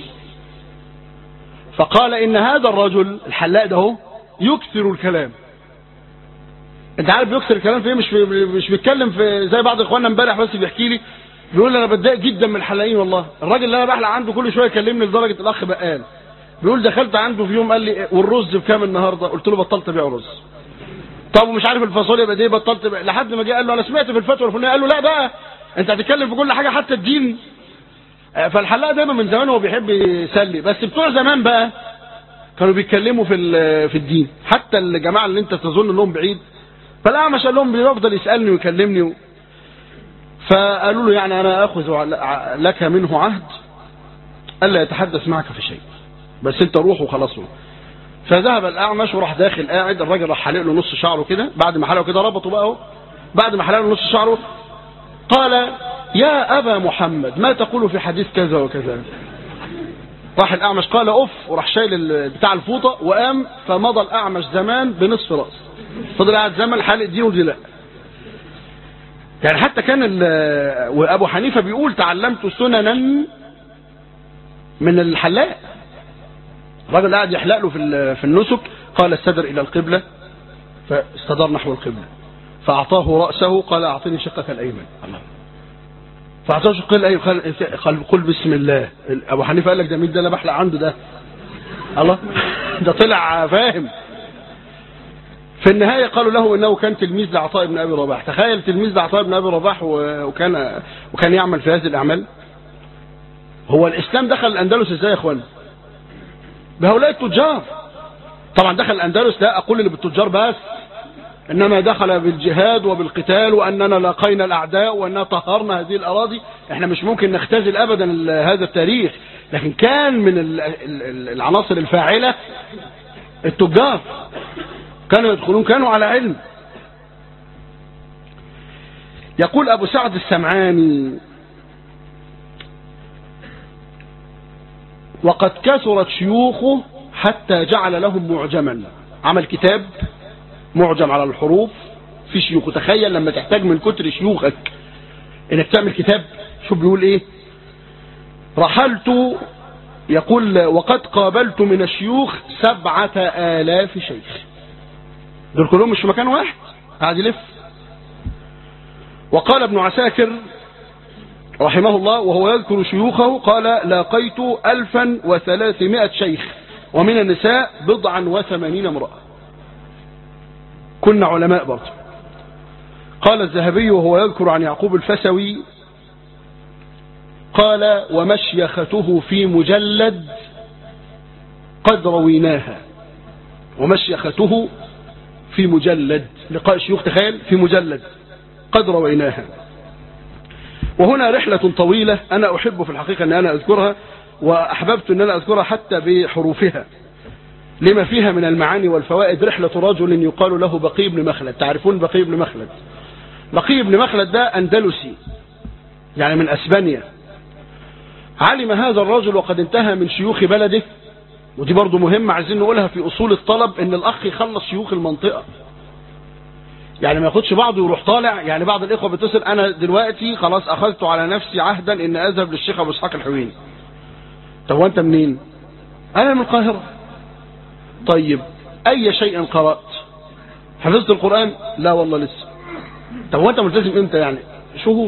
فقال إن هذا الرجل الحلاق ده هو يكثر الكلام انت عارف بيكثر الكلام في ايه مش في مش بيتكلم في زي بعض اخواننا امبارح بس بيحكي لي بيقول لي انا بتضايق جدا من الحلاقين والله الراجل اللي انا بحلق عنده كل شويه يكلمني لدرجه الاخ بقال بيقول دخلت عنده في يوم قال لي والرز بكام النهارده قلت له بطلت ابيع رز طب ومش عارف الفاصوليا بقد ايه بطلت بقى. لحد ما جه قال له انا سمعت في الفتوى الفلانيه قال له لا بقى انت هتتكلم في كل حاجه حتى الدين فالحلاق دايما من زمان هو بيحب يسلي بس بتوع زمان بقى كانوا بيتكلموا في في الدين حتى الجماعه اللي انت تظن انهم بعيد فالاعمش قال لهم بيفضل يسالني ويكلمني فقالوا له يعني انا اخذ لك منه عهد الا يتحدث معك في شيء بس انت روح وخلاص روح فذهب الاعمش وراح داخل قاعد الراجل راح حلق له نص شعره كده بعد ما حلقه كده ربطه بقى اهو بعد ما حلق له نص شعره قال يا ابا محمد ما تقول في حديث كذا وكذا راح الاعمش قال اف وراح شايل بتاع الفوطه وقام فمضى الاعمش زمان بنصف راس فضل قاعد زمن حالق دين ودي لا يعني حتى كان وابو حنيفه بيقول تعلمت سننا من الحلاق الراجل قاعد يحلق له في في النسك قال استدر الى القبله فاستدار نحو القبله فاعطاه راسه قال اعطني شقك الايمن الله فاعطاه شقه الايمن قال, قال قل بسم الله ابو حنيفه قال لك ده مين ده انا بحلق عنده ده الله ده طلع فاهم في النهاية قالوا له انه كان تلميذ لعطاء بن ابي رباح تخيل تلميذ لعطاء بن ابي رباح وكان وكان يعمل في هذه الاعمال هو الاسلام دخل الاندلس ازاي يا اخوان بهؤلاء التجار طبعا دخل الاندلس لا اقول اللي بالتجار بس انما دخل بالجهاد وبالقتال واننا لاقينا الاعداء واننا طهرنا هذه الاراضي احنا مش ممكن نختزل ابدا هذا التاريخ لكن كان من العناصر الفاعله التجار كانوا يدخلون كانوا على علم يقول أبو سعد السمعاني وقد كثرت شيوخه حتى جعل لهم معجما عمل كتاب معجم على الحروف في شيوخ تخيل لما تحتاج من كتر شيوخك انك تعمل كتاب شو بيقول ايه رحلت يقول وقد قابلت من الشيوخ سبعة آلاف شيخ دول كلهم مش في مكان واحد قاعد يلف وقال ابن عساكر رحمه الله وهو يذكر شيوخه قال لاقيت ألفا وثلاثمائة شيخ ومن النساء بضعا وثمانين امرأة كنا علماء برضه قال الذهبي وهو يذكر عن يعقوب الفسوي قال ومشيخته في مجلد قد رويناها ومشيخته في مجلد لقاء الشيوخ تخيل في مجلد قد رويناها وهنا رحلة طويلة أنا أحب في الحقيقة أن أنا أذكرها وأحببت أن أنا أذكرها حتى بحروفها لما فيها من المعاني والفوائد رحلة رجل يقال له بقي بن مخلد تعرفون بقي بن مخلد بقي بن مخلد ده أندلسي يعني من أسبانيا علم هذا الرجل وقد انتهى من شيوخ بلده ودي برضو مهمة عايزين نقولها في أصول الطلب إن الأخ يخلص شيوخ المنطقة يعني ما ياخدش بعضه ويروح طالع يعني بعض الإخوة بتصل أنا دلوقتي خلاص أخذت على نفسي عهدا إن أذهب للشيخ أبو إسحاق الحويني طب وأنت منين؟ أنا من القاهرة طيب أي شيء قرأت حفظت القرآن لا والله لسه طب وأنت ملتزم إمتى يعني شهور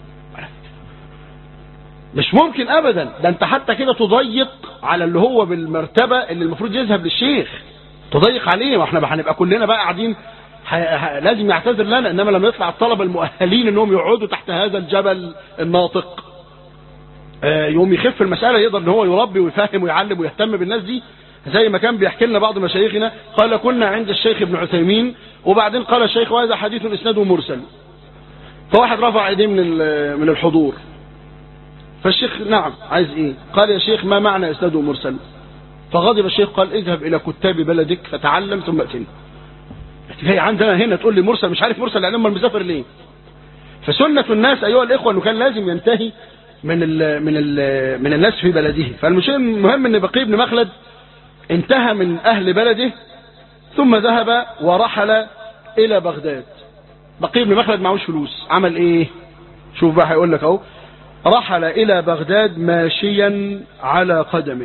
مش ممكن ابدا ده انت حتى كده تضيق على اللي هو بالمرتبة اللي المفروض يذهب للشيخ تضيق عليه ما احنا هنبقى كلنا بقى قاعدين ح... ح... لازم يعتذر لنا انما لما يطلع الطلبة المؤهلين انهم يقعدوا تحت هذا الجبل الناطق آه يوم يخف المسألة يقدر ان هو يربي ويفهم ويعلم ويهتم بالناس دي زي ما كان بيحكي لنا بعض مشايخنا قال كنا عند الشيخ ابن عثيمين وبعدين قال الشيخ وهذا حديث اسناده مرسل فواحد رفع ايديه من من الحضور فالشيخ نعم عايز ايه قال يا شيخ ما معنى اسناده مرسل فغضب الشيخ قال اذهب الى كتاب بلدك فتعلم ثم اتني جاي عندنا هنا تقول لي مرسل مش عارف مرسل يعني امال مسافر ليه فسنة الناس ايها الاخوة انه كان لازم ينتهي من ال من ال من الناس في بلده فالمهم ان بقي بن مخلد انتهى من اهل بلده ثم ذهب ورحل الى بغداد بقي بن مخلد معهوش فلوس عمل ايه شوف بقى هيقول لك اهو رحل إلى بغداد ماشيا على قدمه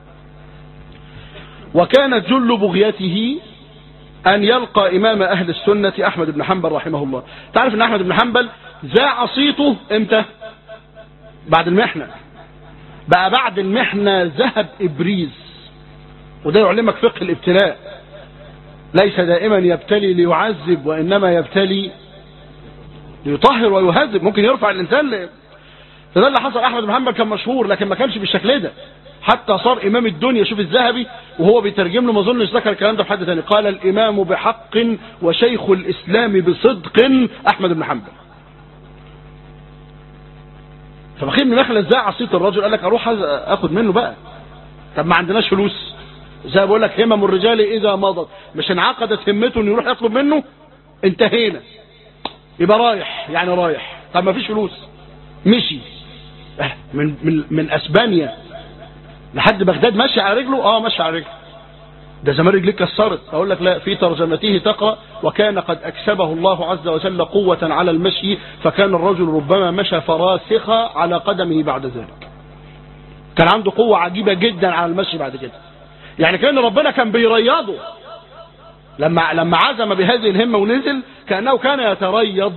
وكانت جل بغيته أن يلقى إمام أهل السنة أحمد بن حنبل رحمه الله تعرف أن أحمد بن حنبل ذاع صيته إمتى بعد المحنة بقى بعد المحنة ذهب إبريز وده يعلمك فقه الابتلاء ليس دائما يبتلي ليعذب وإنما يبتلي ليطهر ويهذب ممكن يرفع الإنسان ل... فده اللي حصل احمد بن حنبل كان مشهور لكن ما كانش بالشكل ده حتى صار امام الدنيا شوف الذهبي وهو بيترجم له ما اظنش ذكر الكلام ده في حد ثاني قال الامام بحق وشيخ الاسلام بصدق احمد بن حنبل فبخير بن مخلد زاع عصيت الرجل قال لك اروح اخد منه بقى طب ما عندناش فلوس زي بقول لك همم الرجال اذا مضت مش انعقدت همته انه يروح يطلب منه انتهينا يبقى رايح يعني رايح طب ما فيش فلوس مشي من من من اسبانيا لحد بغداد ماشي على رجله اه ماشي على رجله ده زمان رجليه كسرت اقول لك لا في ترجمته تقرا وكان قد اكسبه الله عز وجل قوه على المشي فكان الرجل ربما مشى فراسخه على قدمه بعد ذلك كان عنده قوه عجيبه جدا على المشي بعد كده يعني كان ربنا كان بيريضه لما لما عزم بهذه الهمه ونزل كانه كان يتريض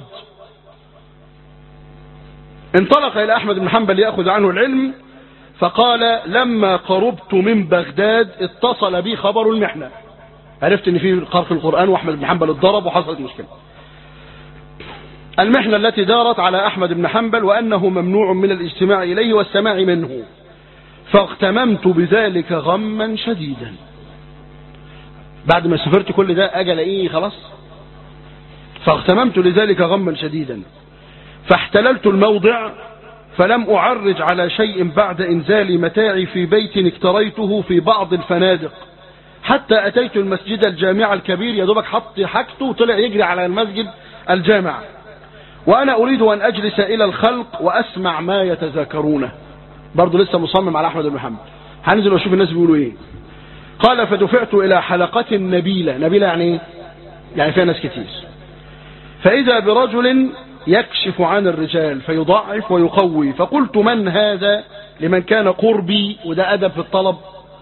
انطلق إلى أحمد بن حنبل يأخذ عنه العلم فقال لما قربت من بغداد اتصل بي خبر المحنة عرفت ان في قرق القرآن واحمد بن حنبل اتضرب وحصلت مشكلة المحنة التي دارت على أحمد بن حنبل وأنه ممنوع من الاجتماع إليه والسماع منه فاغتممت بذلك غما شديدا بعد ما سافرت كل ده أجل إيه خلاص فاغتممت لذلك غما شديدا فاحتللت الموضع فلم أعرج على شيء بعد إنزال متاعي في بيت اكتريته في بعض الفنادق حتى أتيت المسجد الجامع الكبير يا دوبك حط حاجته وطلع يجري على المسجد الجامع وأنا أريد أن أجلس إلى الخلق وأسمع ما يتذاكرونه برضه لسه مصمم على أحمد بن محمد هنزل واشوف الناس بيقولوا إيه قال فدفعت إلى حلقة نبيلة نبيلة يعني إيه؟ يعني فيها ناس كتير فإذا برجل يكشف عن الرجال فيضعف ويقوي فقلت من هذا لمن كان قربي وده أدب في الطلب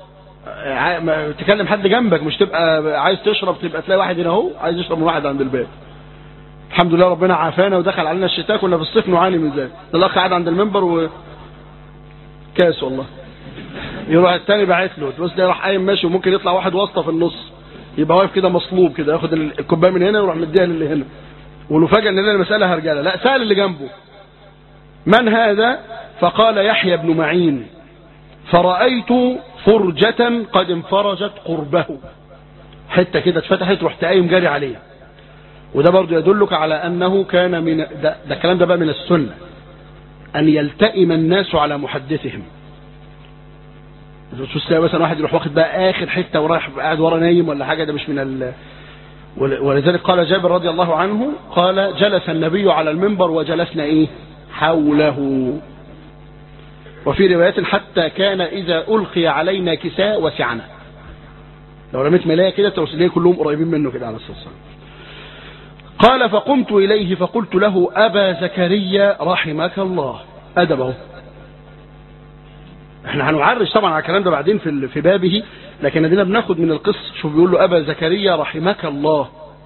تكلم حد جنبك مش تبقى عايز تشرب تبقى تلاقي واحد هنا اهو عايز يشرب من واحد عند الباب الحمد لله ربنا عافانا ودخل علينا الشتاء كنا في الصيف نعاني من ذلك الاخ قاعد عند المنبر و كاس والله يروح التاني باعت له بص ده راح قايم ماشي وممكن يطلع واحد واسطه في النص يبقى واقف كده مصلوب كده ياخد الكوبايه من هنا ويروح مديها للي هنا ونفاجئ ان المساله هرجله لا سال اللي جنبه من هذا فقال يحيى بن معين فرأيت فرجة قد انفرجت قربه حتة كده اتفتحت رحت قايم جاري عليه وده برضو يدلك على أنه كان من ده, ده الكلام ده بقى من السنة أن يلتئم الناس على محدثهم تلاقي مثلا واحد يروح واخد بقى آخر حتة ورايح قاعد ورا نايم ولا حاجة ده مش من ال ولذلك قال جابر رضي الله عنه قال جلس النبي على المنبر وجلسنا ايه حوله وفي روايات حتى كان إذا ألقي علينا كساء وسعنا لو رميت ملاية كده توصليه كلهم قريبين منه كده على الصلاة والسلام قال فقمت إليه فقلت له أبا زكريا رحمك الله أدبه احنا هنعرج طبعا على الكلام ده بعدين في في بابه لكن ادينا بناخد من القصة شوف بيقول له أبا زكريا رحمك الله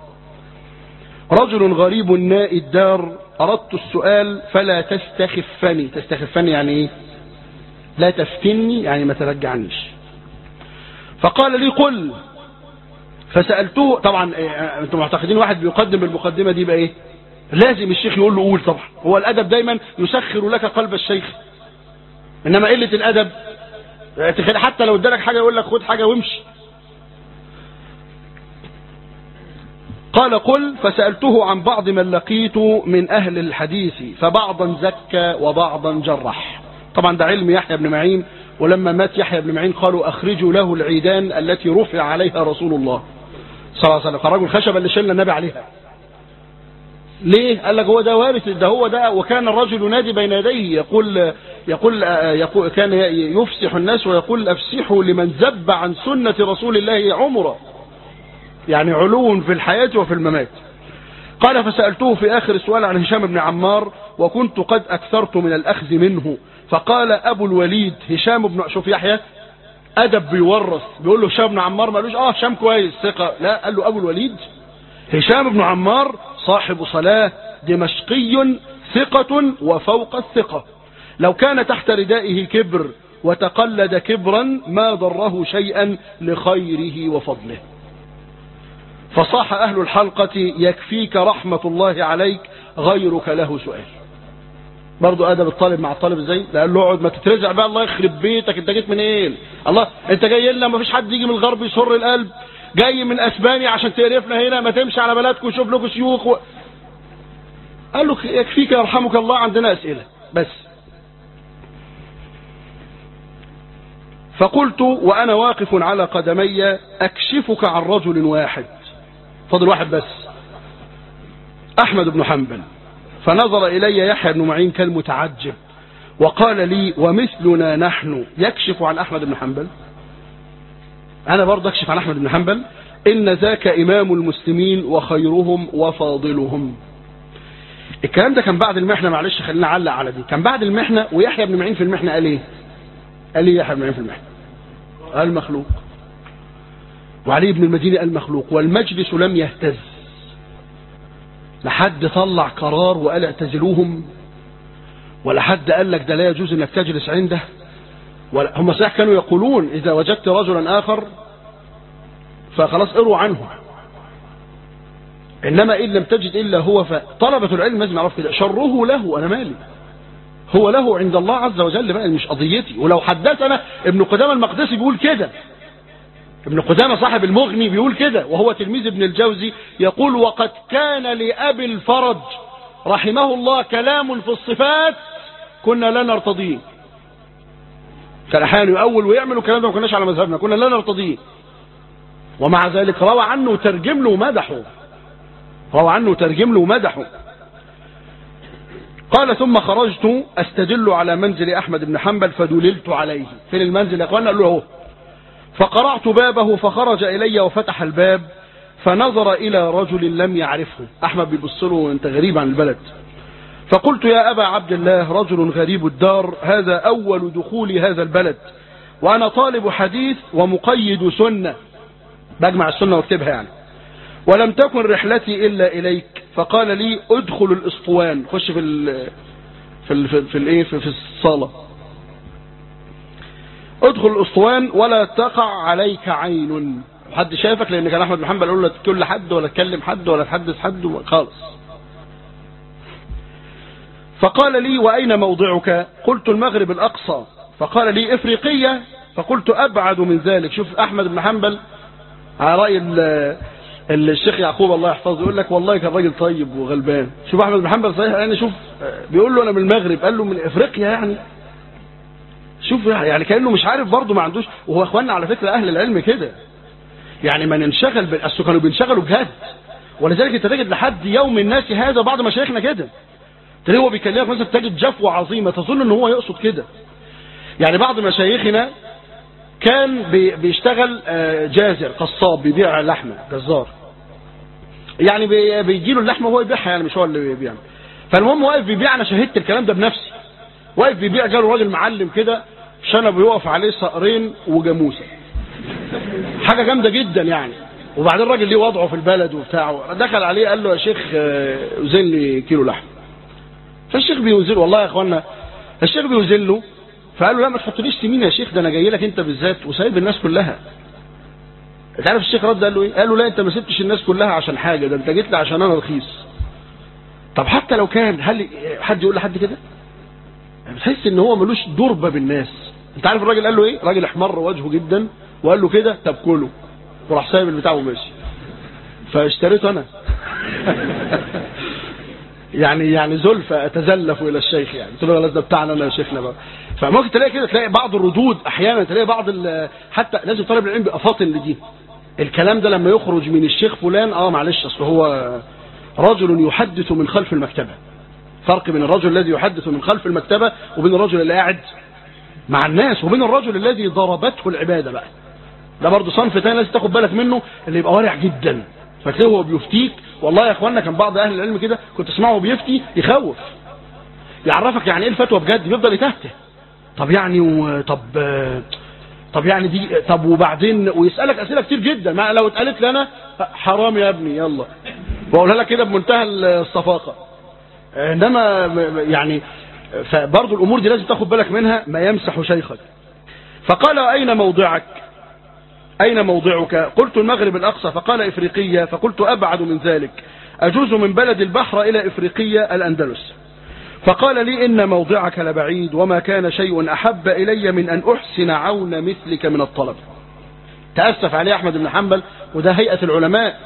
رجل غريب ناء الدار أردت السؤال فلا تستخفني تستخفني يعني ايه لا تفتني يعني ما ترجعنيش فقال لي قل فسألته طبعا إيه، انتم معتقدين واحد بيقدم المقدمة دي بقى ايه لازم الشيخ يقول له قول طبعا هو الأدب دايما يسخر لك قلب الشيخ إنما قلة الأدب تخيل حتى لو ادالك حاجة يقول لك خد حاجة وامشي قال قل فسألته عن بعض من لقيت من أهل الحديث فبعضا زكى وبعضا جرح طبعا ده علم يحيى بن معين ولما مات يحيى بن معين قالوا أخرجوا له العيدان التي رفع عليها رسول الله صلى الله عليه وسلم خرجوا الخشبة اللي شلنا النبي عليها ليه قال لك هو ده وارث ده هو ده وكان الرجل ينادي بين يديه يقول يقول, يقول كان يفسح الناس ويقول افسحوا لمن زب عن سنة رسول الله عمره يعني علو في الحياة وفي الممات قال فسألته في آخر السؤال عن هشام بن عمار وكنت قد أكثرت من الأخذ منه فقال أبو الوليد هشام بن شوف يحيى أدب بيورث بيقول له هشام بن عمار ما قالوش اه هشام كويس ثقة لا قال له أبو الوليد هشام بن عمار صاحب صلاة دمشقي ثقة وفوق الثقة لو كان تحت ردائه كبر وتقلد كبرا ما ضره شيئا لخيره وفضله فصاح أهل الحلقة يكفيك رحمة الله عليك غيرك له سؤال برضو ادب الطالب مع الطالب ازاي قال له اقعد ما تترزع بقى الله يخرب بيتك انت جيت منين إيه؟ الله انت جاي لنا ما فيش حد يجي من الغرب يسر القلب جاي من اسبانيا عشان تقرفنا هنا ما تمشي على بلدكم وشوف لكم شيوخ و... قال له يكفيك يرحمك الله عندنا اسئله بس فقلت وانا واقف على قدمي اكشفك عن رجل واحد فضل واحد بس احمد بن حنبل فنظر إلي يحيى بن معين كالمتعجب وقال لي ومثلنا نحن يكشف عن أحمد بن حنبل أنا برضه أكشف عن أحمد بن حنبل إن ذاك إمام المسلمين وخيرهم وفاضلهم الكلام ده كان بعد المحنة معلش خلينا نعلق على دي كان بعد المحنة ويحيى بن معين في المحنة قال ايه قال ايه يحيى بن معين في المحنة قال مخلوق وعلي بن المدينة قال مخلوق والمجلس لم يهتز لحد طلع قرار وقال اعتزلوهم ولا حد قال لك ده لا يجوز انك تجلس عنده ولا هم صحيح كانوا يقولون اذا وجدت رجلا اخر فخلاص اروا عنه انما ان لم تجد الا هو فطلبة العلم لازم يعرف كده شره له انا مالي هو له عند الله عز وجل بقى مش قضيتي ولو حدثنا ابن قدامه المقدسي بيقول كده ابن قدامة صاحب المغني بيقول كده وهو تلميذ ابن الجوزي يقول وقد كان لأبي الفرج رحمه الله كلام في الصفات كنا لا نرتضيه كان احيانا يؤول ويعمل وكلام ده ما كناش على مذهبنا كنا لا نرتضيه ومع ذلك روى عنه وترجم له ومدحه روى عنه وترجم له ومدحه قال ثم خرجت استدل على منزل احمد بن حنبل فدللت عليه فين المنزل يا اخوانا قال له اهو فقرعت بابه فخرج إلي وفتح الباب فنظر إلى رجل لم يعرفه أحمد بيبص له أنت غريب عن البلد فقلت يا أبا عبد الله رجل غريب الدار هذا أول دخول هذا البلد وأنا طالب حديث ومقيد سنة بجمع السنة واكتبها يعني ولم تكن رحلتي إلا إليك فقال لي ادخل الاسطوان خش في ال في ال في, في الايه في, في الصاله ادخل الاسطوان ولا تقع عليك عين حد شافك لان كان احمد بن حنبل يقول لا تقول لحد ولا تكلم حد ولا تحدث حد خالص فقال لي واين موضعك قلت المغرب الاقصى فقال لي افريقية فقلت ابعد من ذلك شوف احمد بن حنبل على راي الشيخ يعقوب الله يحفظه يقول لك والله كان راجل طيب وغلبان شوف احمد بن حنبل صحيح يعني شوف بيقول له انا من المغرب قال له من افريقيا يعني شوف يعني كأنه مش عارف برضه ما عندوش وهو اخواننا على فكرة اهل العلم كده يعني من انشغل بال... كانوا بينشغلوا بجد ولذلك انت تجد لحد يوم الناس هذا بعض مشايخنا كده تلاقيه هو بيكلمك مثلا تجد جفوة عظيمة تظن ان هو يقصد كده يعني بعض مشايخنا كان بي- بيشتغل آه، جازر قصاب بيبيع لحمة جزار يعني بي- بيجي له اللحمة وهو يبيعها يعني مش هو اللي بيبيع فالمهم واقف بيبيع انا شهدت الكلام ده بنفسي واقف بيبيع جاله راجل معلم كده شنب يقف عليه صقرين وجاموسه حاجه جامده جدا يعني وبعدين الراجل ليه وضعه في البلد وبتاعه دخل عليه قال له يا شيخ آه، وزن لي كيلو لحم فالشيخ بيوزن والله يا اخوانا الشيخ بيوزن له فقال له لا ما تحطليش سمين يا شيخ ده انا جاي لك انت بالذات وسايب الناس كلها انت عارف الشيخ رد قال له ايه قال له لا انت ما سبتش الناس كلها عشان حاجه ده انت جيت لي عشان انا رخيص طب حتى لو كان هل حد يقول لحد كده يعني بتحس ان هو ملوش دربه بالناس انت عارف الراجل قال له ايه راجل احمر وجهه جدا وقال له كده طب كله وراح سايب البتاع وماشي فاشتريته انا يعني يعني زلفى اتزلف الى الشيخ يعني قلت له خلاص ده بتاعنا انا يا شيخنا بقى فممكن تلاقي كده تلاقي بعض الردود احيانا تلاقي بعض ال- حتى لازم طالب العلم يبقى فاطن لدي الكلام ده لما يخرج من الشيخ فلان اه معلش اصل هو رجل يحدث من خلف المكتبه فرق بين الرجل الذي يحدث من خلف المكتبه وبين الرجل اللي قاعد مع الناس وبين الرجل الذي ضربته العباده بقى ده برضه صنف تاني لازم تاخد بالك منه اللي يبقى ورع جدا فتلاقيه هو بيفتيك والله يا اخوانا كان بعض اهل العلم كده كنت اسمعه بيفتي يخوف يعرفك يعني ايه الفتوى بجد بيفضل يتهته طب يعني و... طب طب يعني دي طب وبعدين ويسالك اسئله كتير جدا ما لو اتقالت لي انا حرام يا ابني يلا بقولها لك كده بمنتهى الصفاقه انما م- يعني فبرضه الامور دي لازم تاخد بالك منها ما يمسح شيخك فقال اين موضعك أين موضعك قلت المغرب الأقصى فقال إفريقية فقلت أبعد من ذلك أجوز من بلد البحر إلى إفريقية الأندلس فقال لي إن موضعك لبعيد وما كان شيء أحب إلي من أن أحسن عون مثلك من الطلب تأسف عليه أحمد بن حنبل وده هيئة العلماء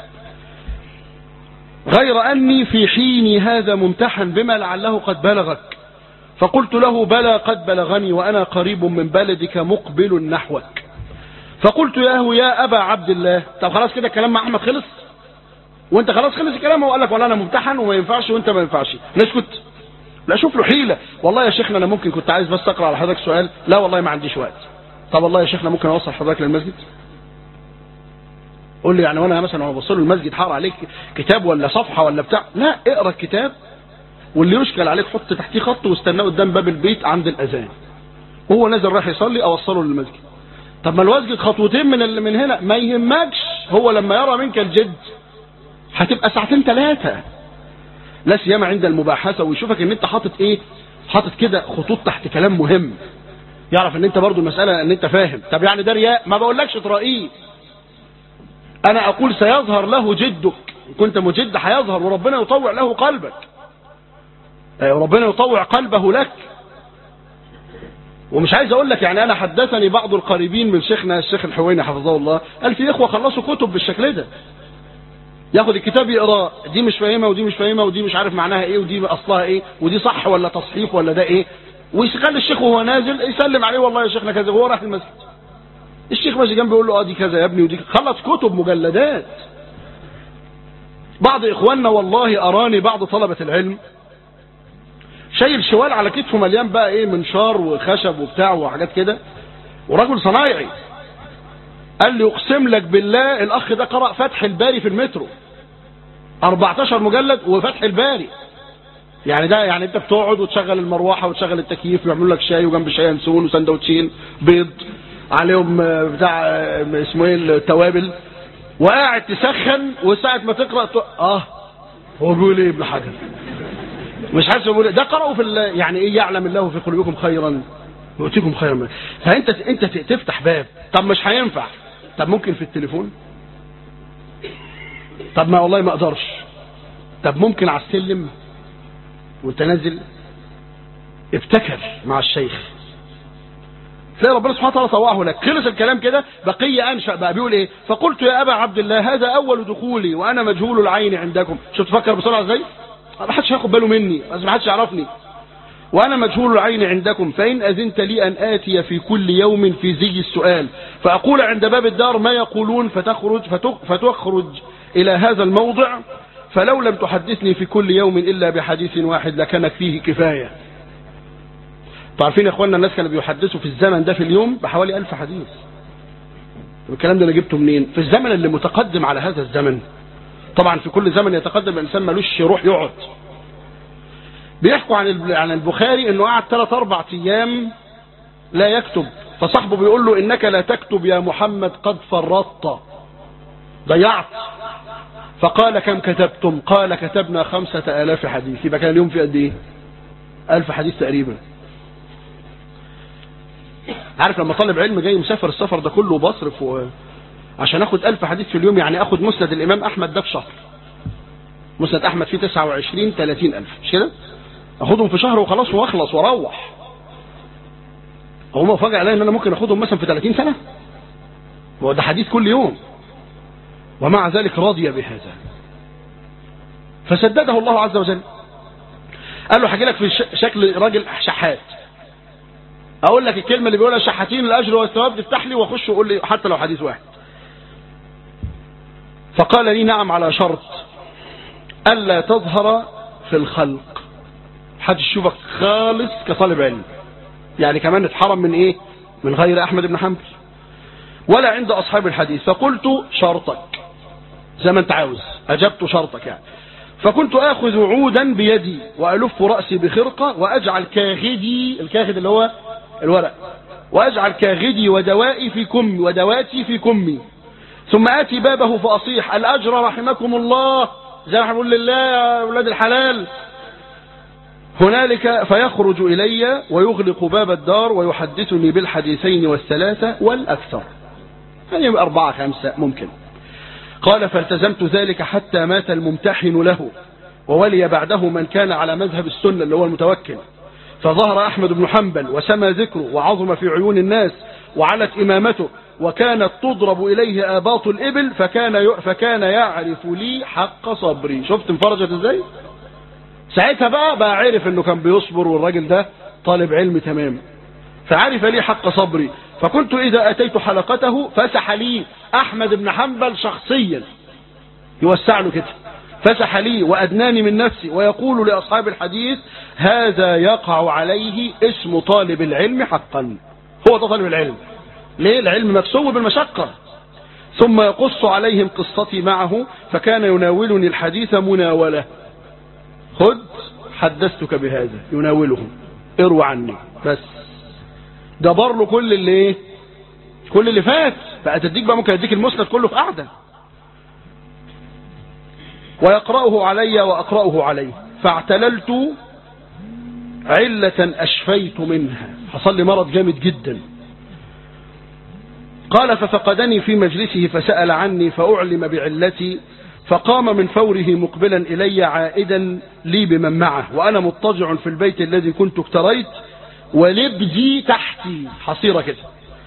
غير أني في حيني هذا ممتحن بما لعله قد بلغك فقلت له بلى قد بلغني وأنا قريب من بلدك مقبل نحوك فقلت له يا أبا عبد الله طب خلاص كده الكلام مع أحمد خلص وانت خلاص خلص الكلام هو قال لك والله انا ممتحن وما ينفعش وانت ما ينفعش نسكت لا شوف له حيلة والله يا شيخنا انا ممكن كنت عايز بس اقرا على حضرتك سؤال لا والله ما عنديش وقت طب والله يا شيخنا ممكن اوصل حضرتك للمسجد قول لي يعني وانا مثلا وانا بوصل له المسجد حار عليك كتاب ولا صفحه ولا بتاع لا اقرا الكتاب واللي يشكل عليك حط تحتيه خط واستناه قدام باب البيت عند الاذان هو نازل رايح يصلي اوصله للمسجد طب ما المسجد خطوتين من ال- من هنا ما يهمكش هو لما يرى منك الجد هتبقى ساعتين ثلاثه لا سيما عند المباحثه ويشوفك ان انت حاطط ايه حاطط كده خطوط تحت كلام مهم يعرف ان انت برضو المساله ان انت فاهم طب يعني ده رياء ما بقولكش ترائيه انا اقول سيظهر له جدك إن كنت مجد هيظهر وربنا يطوع له قلبك آه، ربنا يطوع قلبه لك ومش عايز اقول لك يعني انا حدثني بعض القريبين من شيخنا الشيخ الحويني حفظه الله قال في اخوه خلصوا كتب بالشكل ده ياخد الكتاب يقراه دي مش فاهمه ودي مش فاهمه ودي مش عارف معناها ايه ودي اصلها ايه ودي صح ولا تصحيف ولا ده ايه ويخلي الشيخ وهو نازل يسلم عليه والله يا شيخنا كذا وهو رايح المسجد الشيخ ماشي جنبه يقول له اه دي كذا يا ابني ودي خلص كتب مجلدات بعض اخواننا والله اراني بعض طلبه العلم شايل شوال على كتفه مليان بقى ايه منشار وخشب وبتاع وحاجات كده ورجل صنايعي قال لي اقسم لك بالله الاخ ده قرأ فتح الباري في المترو 14 مجلد وفتح الباري يعني ده يعني انت بتقعد وتشغل المروحه وتشغل التكييف ويعملوا لك شاي وجنب شاي ينسون وسندوتشين بيض عليهم آه، بتاع آه، اسمه ايه التوابل وقاعد تسخن وساعه ما تقرا ت... اه هو بيقول ايه ابن حجر مش حاسس بيقول إيه؟ ده قرأوا في ال- يعني ايه يعلم الله في قلوبكم خيرا يؤتيكم خيرا منه. فانت انت ت- تفتح باب طب مش هينفع طب ممكن في التليفون طب ما والله ما اقدرش طب ممكن على السلم وانت نازل ابتكر مع الشيخ تلاقي ربنا سبحانه وتعالى طوعه لك خلص الكلام كده بقي انشا بقى بيقول ايه فقلت يا ابا عبد الله هذا اول دخولي وانا مجهول العين عندكم شفت تفكر بسرعه ازاي ما حدش هياخد باله مني بس ما حدش يعرفني وانا مجهول العين عندكم فان اذنت لي ان اتي في كل يوم في زي السؤال فاقول عند باب الدار ما يقولون فتخرج فتخ- فتخرج الى هذا الموضع فلو لم تحدثني في كل يوم الا بحديث واحد لكانت فيه كفايه عارفين يا اخوانا الناس كانوا بيحدثوا في الزمن ده في اليوم بحوالي ألف حديث الكلام ده انا جبته منين في الزمن اللي متقدم على هذا الزمن طبعا في كل زمن يتقدم الانسان ملوش يروح يقعد بيحكوا عن عن البخاري انه قعد ثلاث اربع ايام لا يكتب فصاحبه بيقول له انك لا تكتب يا محمد قد فرطت ضيعت فقال كم كتبتم قال كتبنا خمسة آلاف حديث يبقى كان اليوم في قد ايه ألف حديث تقريبا عارف لما طالب علم جاي مسافر السفر ده كله بصرف و... عشان اخد ألف حديث في اليوم يعني اخد مسند الامام احمد ده في شهر مسند احمد فيه 29 30 الف مش كده اخدهم في شهر وخلاص واخلص واروح هم فجأة ان انا ممكن اخدهم مثلا في 30 سنة هو ده حديث كل يوم ومع ذلك راضي بهذا فسدده الله عز وجل قال له حكي لك في شكل راجل شحات اقول لك الكلمة اللي بيقولها شحاتين الاجر والثواب تفتح لي واخش وقول لي حتى لو حديث واحد فقال لي نعم على شرط ألا تظهر في الخلق حد يشوفك خالص كطالب علم يعني كمان اتحرم من ايه من غير احمد بن حنبل ولا عند اصحاب الحديث فقلت شرطك زي ما انت عاوز اجبت شرطك يعني فكنت اخذ عودا بيدي والف راسي بخرقه واجعل كاغدي الكاغد اللي هو الورق واجعل كاغدي ودوائي في كمي ودواتي في كمي ثم اتي بابه فاصيح الاجر رحمكم الله زي ما احنا بنقول لله يا اولاد الحلال هنالك فيخرج إلي ويغلق باب الدار ويحدثني بالحديثين والثلاثة والأكثر يعني أربعة خمسة ممكن قال فالتزمت ذلك حتى مات الممتحن له وولي بعده من كان على مذهب السنة اللي هو المتوكل فظهر أحمد بن حنبل وسمى ذكره وعظم في عيون الناس وعلت إمامته وكانت تضرب إليه آباط الإبل فكان فكان يعرف لي حق صبري شفت انفرجت ازاي ساعتها بقى بقى عرف انه كان بيصبر والراجل ده طالب علم تمام فعرف لي حق صبري فكنت اذا اتيت حلقته فسح لي احمد بن حنبل شخصيا يوسع له كده فسح لي وادناني من نفسي ويقول لاصحاب الحديث هذا يقع عليه اسم طالب العلم حقا هو ده طالب العلم ليه العلم مكسوب بالمشقة ثم يقص عليهم قصتي معه فكان يناولني الحديث مناولة خذ حدثتك بهذا يناولهم اروى عني بس جبر له كل اللي ايه كل اللي فات بقى تديك بقى ممكن اديك المسند كله في قعده ويقرأه علي وأقرأه عليه فاعتللت علة أشفيت منها حصل لي مرض جامد جدا قال ففقدني في مجلسه فسأل عني فأعلم بعلتي فقام من فوره مقبلا إلي عائدا لي بمن معه وأنا مضطجع في البيت الذي كنت اكتريت ولبدي تحتي حصيرة كده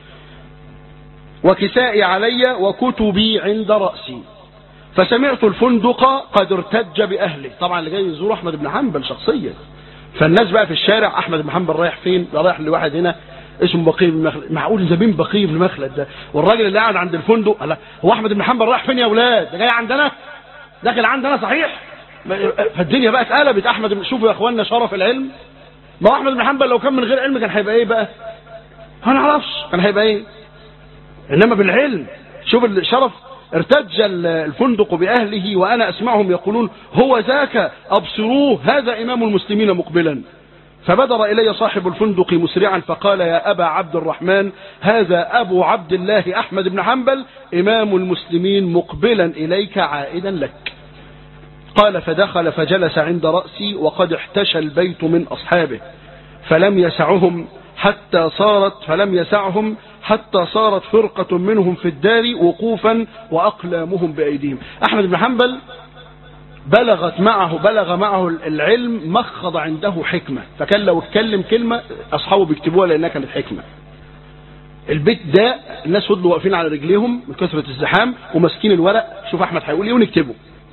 وكسائي علي وكتبي عند رأسي فسمعت الفندق قد ارتج بأهله طبعا اللي جاي يزور أحمد بن حنبل شخصيا فالناس بقى في الشارع أحمد بن حنبل رايح فين رايح لواحد هنا اسمه بقي بن مخلد معقول زمين بقي بن مخلد ده والراجل اللي قاعد عند الفندق قال هو احمد بن حنبل رايح فين يا اولاد ده جاي عندنا داخل عندنا صحيح فالدنيا بقى اتقلبت احمد شوفوا يا اخواننا شرف العلم ما هو احمد بن حنبل لو كان من غير علم كان هيبقى ايه بقى ما نعرفش كان هيبقى ايه انما بالعلم شوف الشرف ارتج الفندق بأهله وأنا أسمعهم يقولون هو ذاك أبصروه هذا إمام المسلمين مقبلا فبدر إلي صاحب الفندق مسرعا فقال يا أبا عبد الرحمن هذا أبو عبد الله أحمد بن حنبل إمام المسلمين مقبلا إليك عائدا لك قال فدخل فجلس عند رأسي وقد احتشى البيت من أصحابه فلم يسعهم حتى صارت فلم يسعهم حتى صارت فرقة منهم في الدار وقوفا وأقلامهم بأيديهم أحمد بن حنبل بلغت معه بلغ معه العلم مخض عنده حكمة فكان لو اتكلم كلمة أصحابه بيكتبوها لأنها كانت حكمة البيت ده الناس فضلوا واقفين على رجليهم من كثرة الزحام وماسكين الورق شوف أحمد هيقول ايه ونكتبه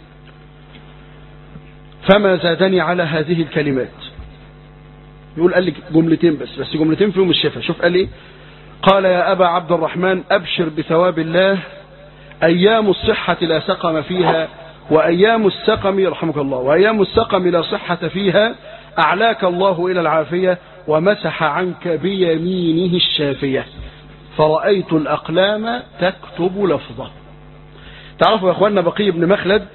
فما زادني على هذه الكلمات يقول قال لي جملتين بس بس جملتين فيهم الشفا شوف قال ايه قال يا أبا عبد الرحمن أبشر بثواب الله أيام الصحة لا سقم فيها وأيام السقم رحمك الله وأيام السقم لا صحة فيها أعلاك الله إلى العافية ومسح عنك بيمينه الشافية فرأيت الأقلام تكتب لفظه تعرفوا يا أخواننا بقي بن مخلد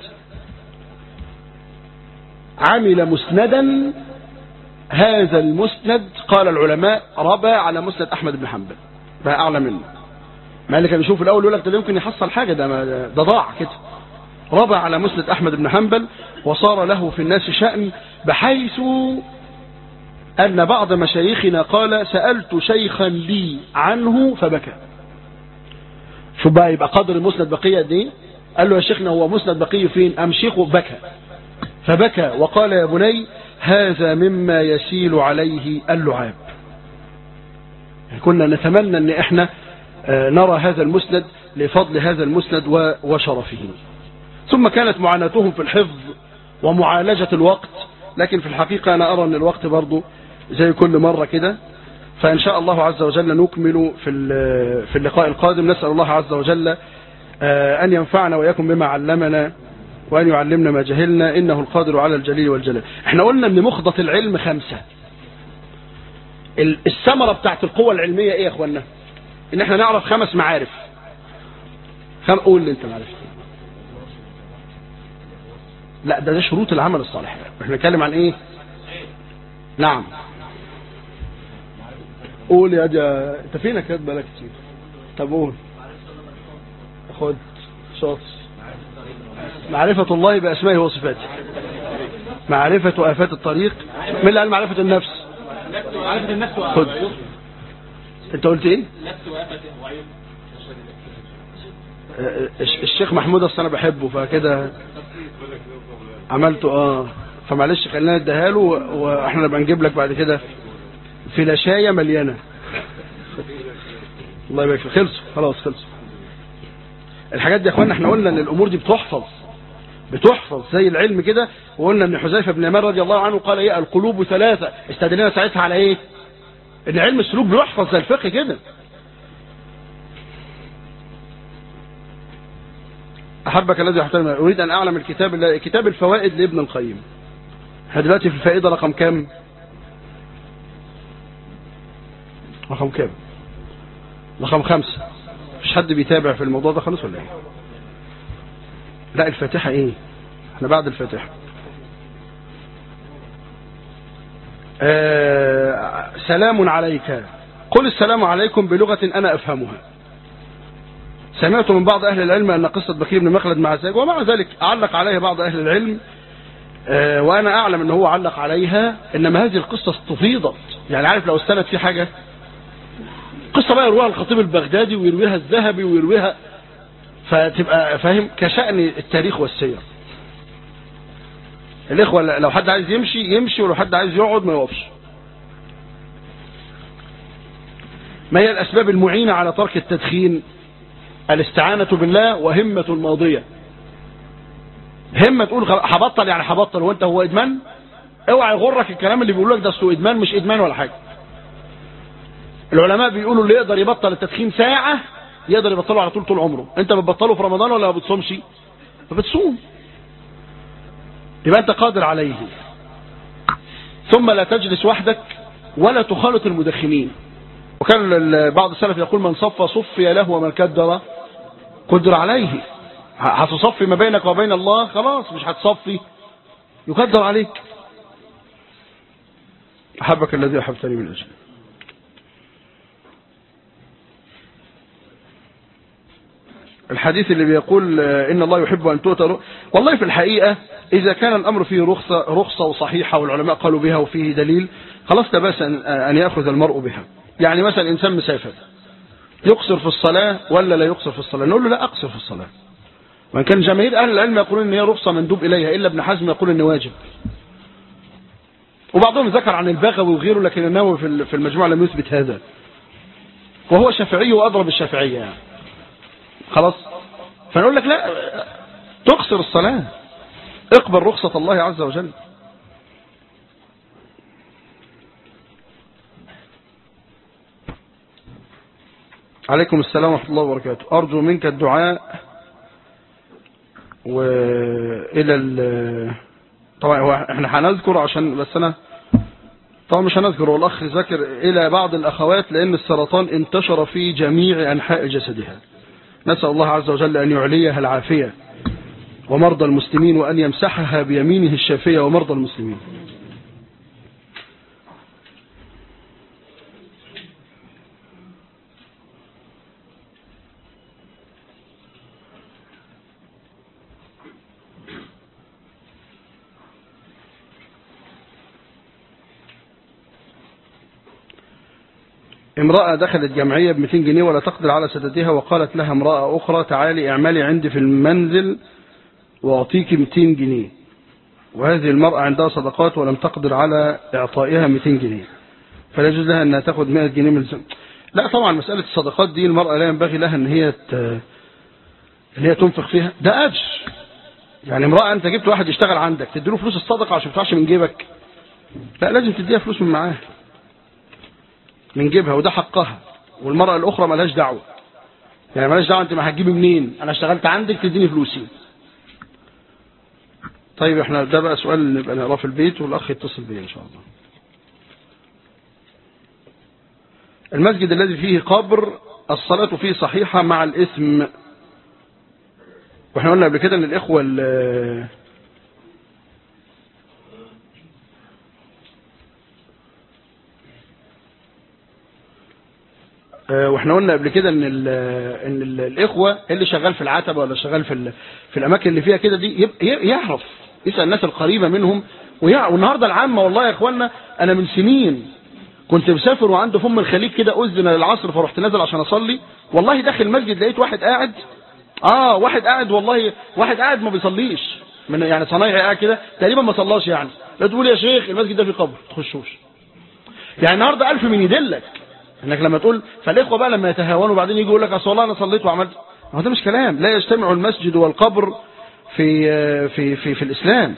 عمل مسندا هذا المسند قال العلماء ربى على مسند أحمد بن حنبل بقى أعلى منه ما اللي كان يشوف الأول يقول لك ده يمكن يحصل حاجة ده, ما ده ضاع كده ربى على مسند أحمد بن حنبل وصار له في الناس شأن بحيث أن بعض مشايخنا قال سألت شيخا لي عنه فبكى شو بقى يبقى قدر المسند بقية دي قال له يا شيخنا هو مسند بقية فين أم شيخه بكى فبكى وقال يا بني هذا مما يسيل عليه اللعاب كنا نتمنى ان احنا نرى هذا المسند لفضل هذا المسند وشرفه ثم كانت معاناتهم في الحفظ ومعالجة الوقت لكن في الحقيقة أنا أرى أن الوقت برضو زي كل مرة كده فإن شاء الله عز وجل نكمل في في اللقاء القادم نسأل الله عز وجل أن ينفعنا وإياكم بما علمنا وأن يعلمنا ما جهلنا إنه القادر على الجليل والجلال احنا قلنا أن مخضة العلم خمسة الثمرة بتاعت القوة العلمية ايه يا اخوانا ان احنا نعرف خمس معارف خم... قول اللي انت معرفت لا ده ده شروط العمل الصالح احنا نتكلم عن ايه نعم قول يا جا انت فينك يا بالك كتير طب قول خد شاطر معرفة الله بأسمائه وصفاته معرفة آفات الطريق من اللي قال معرفة النفس معرفة النفس خد انت قلت ايه الشيخ محمود اصل انا بحبه فكده عملته اه فمعلش خلينا نديها له واحنا نبقى نجيب لك بعد كده فلاشايه مليانه الله يبارك فيك خلصوا خلاص خلصوا الحاجات دي يا اخوانا احنا قلنا ان الامور دي بتحفظ بتحفظ زي العلم كده وقلنا ان حذيفه بن يمان رضي الله عنه قال ايه القلوب ثلاثه استدلنا ساعتها على ايه ان علم السلوك بيحفظ زي الفقه كده احبك الذي احترم اريد ان اعلم الكتاب كتاب الفوائد لابن القيم احنا دلوقتي في الفائده رقم كام رقم كام رقم خمسة مش حد بيتابع في الموضوع ده خالص ولا ايه لا الفاتحة ايه احنا بعد الفاتحة آه سلام عليك قل السلام عليكم بلغة انا افهمها سمعت من بعض اهل العلم ان قصة بكير بن مخلد مع زاج ومع ذلك علق عليها بعض اهل العلم آه وانا اعلم ان هو علق عليها انما هذه القصة استفيضت يعني عارف لو استند في حاجة قصة بقى يرويها الخطيب البغدادي ويرويها الذهبي ويرويها فتبقى فاهم كشأن التاريخ والسير الإخوة لو حد عايز يمشي يمشي ولو حد عايز يقعد ما يقفش ما هي الأسباب المعينة على ترك التدخين الاستعانة بالله وهمة الماضية همة تقول هبطل يعني هبطل وانت هو إدمان اوعى يغرك الكلام اللي بيقول لك ده سوء إدمان مش إدمان ولا حاجة العلماء بيقولوا اللي يقدر يبطل التدخين ساعة يقدر يبطله على طول طول عمره انت بتبطله في رمضان ولا ما بتصومش فبتصوم يبقى انت قادر عليه ثم لا تجلس وحدك ولا تخالط المدخنين وكان بعض السلف يقول من صفى صفي له ومن كدر قدر عليه هتصفي ما بينك وبين الله خلاص مش هتصفي يقدر عليك أحبك الذي أحبتني من أجله الحديث اللي بيقول إن الله يحب أن تؤتى والله في الحقيقة إذا كان الأمر فيه رخصة, رخصة وصحيحة والعلماء قالوا بها وفيه دليل خلاص بأس أن يأخذ المرء بها يعني مثلا إنسان مسافر يقصر في الصلاة ولا لا يقصر في الصلاة نقول له لا أقصر في الصلاة وإن كان جماهير أهل العلم يقولون إن هي رخصة مندوب إليها إلا ابن حزم يقول إن واجب وبعضهم ذكر عن البغوي وغيره لكن النووي في المجموعة لم يثبت هذا وهو شافعي وأضرب الشافعية يعني خلاص فنقول لك لا تقصر الصلاة اقبل رخصة الله عز وجل عليكم السلام ورحمة الله وبركاته أرجو منك الدعاء وإلى ال طبعا هو احنا هنذكر عشان بس أنا طبعا مش هنذكر الأخ ذكر إلى بعض الأخوات لأن السرطان انتشر في جميع أنحاء جسدها نسأل الله عز وجل أن يعليها العافية ومرضى المسلمين وأن يمسحها بيمينه الشافية ومرضى المسلمين امرأة دخلت جمعية ب 200 جنيه ولا تقدر على سددها وقالت لها امرأة أخرى تعالي اعملي عندي في المنزل وأعطيك 200 جنيه وهذه المرأة عندها صدقات ولم تقدر على إعطائها 200 جنيه فلا يجوز لها أنها تاخد 100 جنيه من الزم. لا طبعا مسألة الصدقات دي المرأة لا ينبغي لها أن هي ت... أن هي تنفق فيها ده أجر يعني امرأة أنت جبت واحد يشتغل عندك تديله فلوس الصدقة عشان ما تدفعش من جيبك لا لازم تديها فلوس من معاه من جيبها وده حقها والمرأة الأخرى ملهاش دعوة يعني ملهاش دعوة أنت ما هتجيبي منين أنا اشتغلت عندك تديني فلوسي طيب احنا ده بقى سؤال نبقى نقراه في البيت والأخ يتصل بيه إن شاء الله المسجد الذي فيه قبر الصلاة فيه صحيحة مع الإثم واحنا قلنا قبل كده ان الإخوة اللي واحنا قلنا قبل كده ان ال ان ال الاخوه اللي شغال في العتبه ولا شغال في ال في الاماكن اللي فيها كده دي يعرف يسال الناس القريبه منهم والنهارده العامه والله يا اخوانا انا من سنين كنت مسافر وعنده فم الخليج كده اذن العصر فرحت نازل عشان اصلي والله داخل المسجد لقيت واحد قاعد اه واحد قاعد والله واحد قاعد ما بيصليش من يعني صنايعي قاعد كده تقريبا ما صلاش يعني لا تقول يا شيخ المسجد ده فيه قبر تخشوش يعني النهارده ألف من يدلك انك لما تقول فالاخوه بقى لما يتهاونوا وبعدين يجي يقول لك اصل والله انا صليت وعملت هو ده مش كلام لا يجتمع المسجد والقبر في في في في الاسلام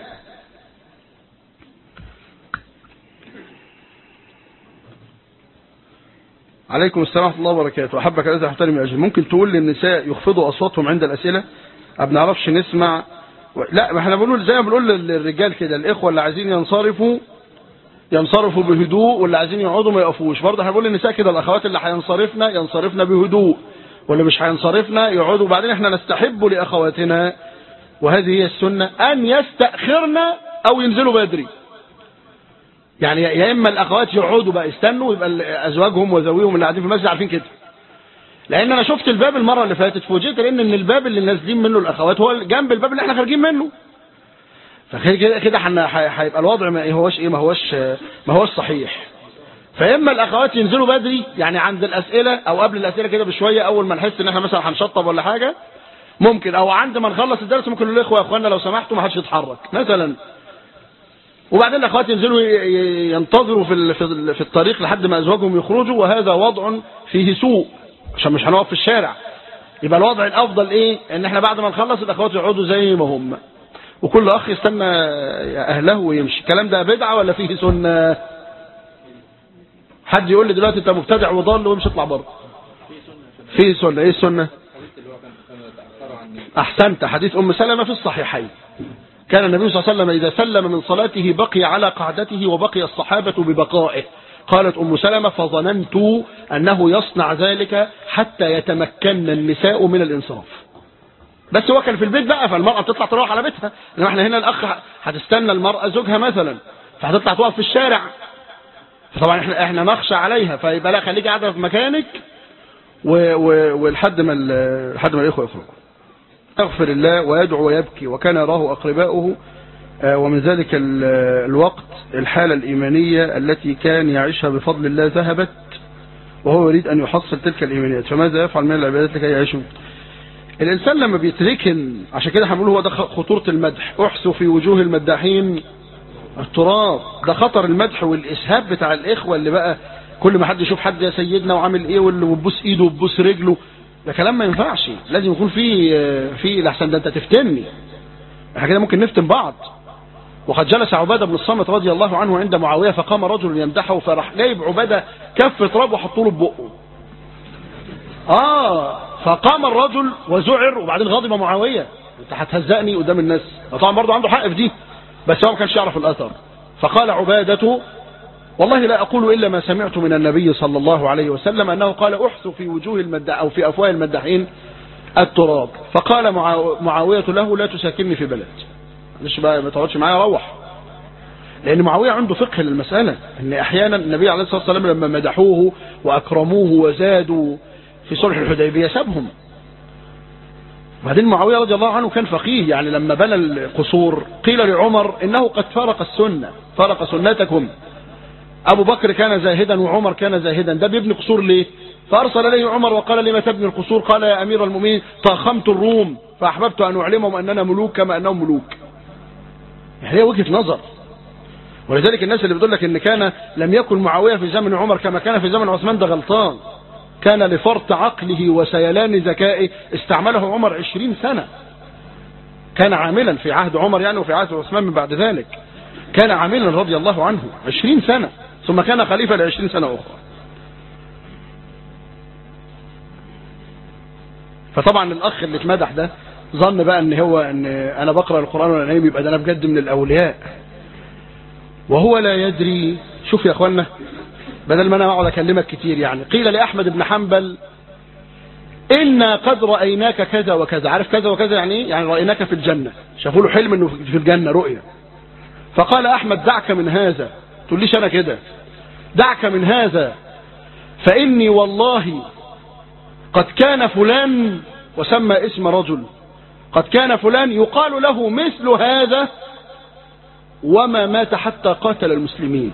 عليكم السلام ورحمه الله وبركاته احبك الذي احترم اجل ممكن تقول للنساء يخفضوا اصواتهم عند الاسئله ما بنعرفش نسمع و... لا ما احنا بنقول زي ما بنقول للرجال كده الاخوه اللي عايزين ينصرفوا ينصرفوا بهدوء واللي عايزين يقعدوا ما يقفوش برضه احنا بنقول للنساء كده الاخوات اللي هينصرفنا ينصرفنا بهدوء واللي مش هينصرفنا يقعدوا وبعدين احنا نستحب لاخواتنا وهذه هي السنه ان يستاخرنا او ينزلوا بدري يعني يا اما الاخوات يقعدوا بقى يستنوا ويبقى ازواجهم وذويهم اللي قاعدين في المسجد عارفين كده لان انا شفت الباب المره اللي فاتت فوجئت لان ان الباب اللي نازلين منه الاخوات هو جنب الباب اللي احنا خارجين منه فكده كده هيبقى الوضع ما هوش ايه ما هوش ما هوش صحيح فاما الاخوات ينزلوا بدري يعني عند الاسئله او قبل الاسئله كده بشويه اول ما نحس ان احنا مثلا هنشطب ولا حاجه ممكن او عند ما نخلص الدرس ممكن نقول للاخوه يا اخوانا لو سمحتوا ما حدش يتحرك مثلا وبعدين الاخوات ينزلوا ينتظروا في في الطريق لحد ما ازواجهم يخرجوا وهذا وضع فيه سوء عشان مش هنقف في الشارع يبقى الوضع الافضل ايه ان احنا بعد ما نخلص الاخوات يقعدوا زي ما هم وكل اخ يستنى اهله ويمشي الكلام ده بدعه ولا فيه سنه حد يقول لي دلوقتي انت مبتدع وضال وامشي اطلع بره فيه سنه ايه السنه احسنت حديث ام سلمة في الصحيحين كان النبي صلى الله عليه وسلم اذا سلم من صلاته بقي على قعدته وبقي الصحابه ببقائه قالت ام سلمة فظننت انه يصنع ذلك حتى يتمكن النساء من الانصراف بس هو كان في البيت بقى فالمرأة بتطلع تروح على بيتها انما احنا هنا الاخ هتستنى المرأة زوجها مثلا فهتطلع تقف في الشارع فطبعا احنا احنا نخشى عليها فيبقى لا خليكي قاعده في مكانك ولحد ما لحد ما الاخوه يخرجوا يغفر الله ويدعو ويبكي وكان يراه اقرباؤه ومن ذلك الوقت الحالة الإيمانية التي كان يعيشها بفضل الله ذهبت وهو يريد أن يحصل تلك الإيمانيات فماذا يفعل من العبادات لكي يعيشوا الإنسان لما بيتركن عشان كده هنقول هو ده خطورة المدح احسوا في وجوه المداحين التراب ده خطر المدح والإسهاب بتاع الإخوة اللي بقى كل ما حد يشوف حد يا سيدنا وعامل ايه واللي وتبوس ايده وتبوس رجله ده كلام ما ينفعش لازم يكون في في لحسن ده انت تفتني احنا كده ممكن نفتن بعض وقد جلس عبادة بن الصامت رضي الله عنه عند معاوية فقام رجل يمدحه فراح جايب عبادة كف تراب وحطوا له ببقه اه فقام الرجل وزعر وبعدين غضب معاوية انت هتهزقني قدام الناس طبعا برضه عنده حق في دي بس هو ما كانش يعرف الاثر فقال عبادة والله لا أقول إلا ما سمعت من النبي صلى الله عليه وسلم أنه قال أحث في وجوه المدع أو في أفواه المدحين التراب فقال معاوية له لا تساكنني في بلد مش بقى ما تقعدش معايا روح لأن معاوية عنده فقه للمسألة أن أحيانا النبي عليه الصلاة والسلام لما مدحوه وأكرموه وزادوا في صلح الحديبية سابهم وبعدين معاوية رضي الله عنه كان فقيه يعني لما بنى القصور قيل لعمر إنه قد فرق السنة فرق سنتكم أبو بكر كان زاهدا وعمر كان زاهدا ده بيبني قصور ليه فأرسل إليه عمر وقال لما تبني القصور قال يا أمير المؤمنين طاخمت الروم فأحببت أن أعلمهم أننا ملوك كما أنهم ملوك يعني هي وجهة نظر ولذلك الناس اللي بتقول لك ان كان لم يكن معاوية في زمن عمر كما كان في زمن عثمان ده غلطان كان لفرط عقله وسيلان ذكائه استعمله عمر عشرين سنة كان عاملا في عهد عمر يعني وفي عهد عثمان من بعد ذلك كان عاملا رضي الله عنه عشرين سنة ثم كان خليفة لعشرين سنة أخرى فطبعا الأخ اللي اتمدح ده ظن بقى ان هو ان انا بقرأ القرآن وانا نايم يبقى ده انا بجد من الاولياء وهو لا يدري شوف يا اخوانا بدل ما انا اقعد اكلمك كتير يعني قيل لاحمد بن حنبل إنا قد رأيناك كذا وكذا عارف كذا وكذا يعني ايه يعني رأيناك في الجنة شافوا له حلم انه في الجنة رؤية فقال احمد دعك من هذا تقول ليش انا كده دعك من هذا فاني والله قد كان فلان وسمى اسم رجل قد كان فلان يقال له مثل هذا وما مات حتى قاتل المسلمين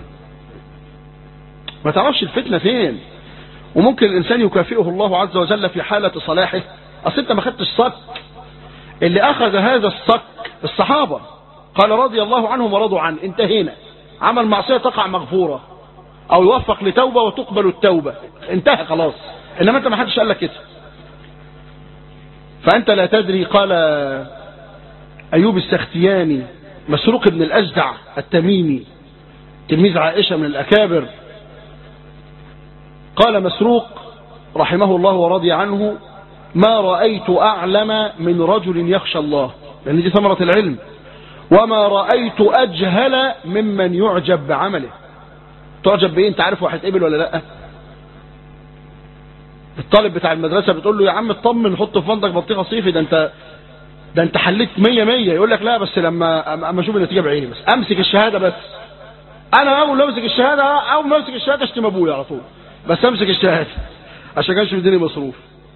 ما تعرفش الفتنة فين وممكن الإنسان يكافئه الله عز وجل في حالة صلاحه أصل أنت ما خدتش صك اللي أخذ هذا الصك الصحابة قال رضي الله عنهم ورضوا عنه انتهينا عمل معصية تقع مغفورة أو يوفق لتوبة وتقبل التوبة انتهى خلاص إنما أنت ما حدش قال لك كده فأنت لا تدري قال أيوب السختياني مسروق بن الأجدع التميمي تلميذ عائشة من الأكابر قال مسروق رحمه الله ورضي عنه ما رأيت أعلم من رجل يخشى الله لأن دي ثمرة العلم وما رأيت أجهل ممن يعجب بعمله تعجب بإيه انت عارف واحد قبل ولا لا الطالب بتاع المدرسة بتقول له يا عم اطمن حط في فندق بطيخة صيفي ده انت ده انت حليت مية مية يقول لك لا بس لما اما اشوف النتيجة بعيني بس امسك الشهادة بس انا اول ما امسك الشهادة اول ما امسك الشهادة اشتم ابويا على طول بس امسك الشهادة عشان كانش مديني مصروف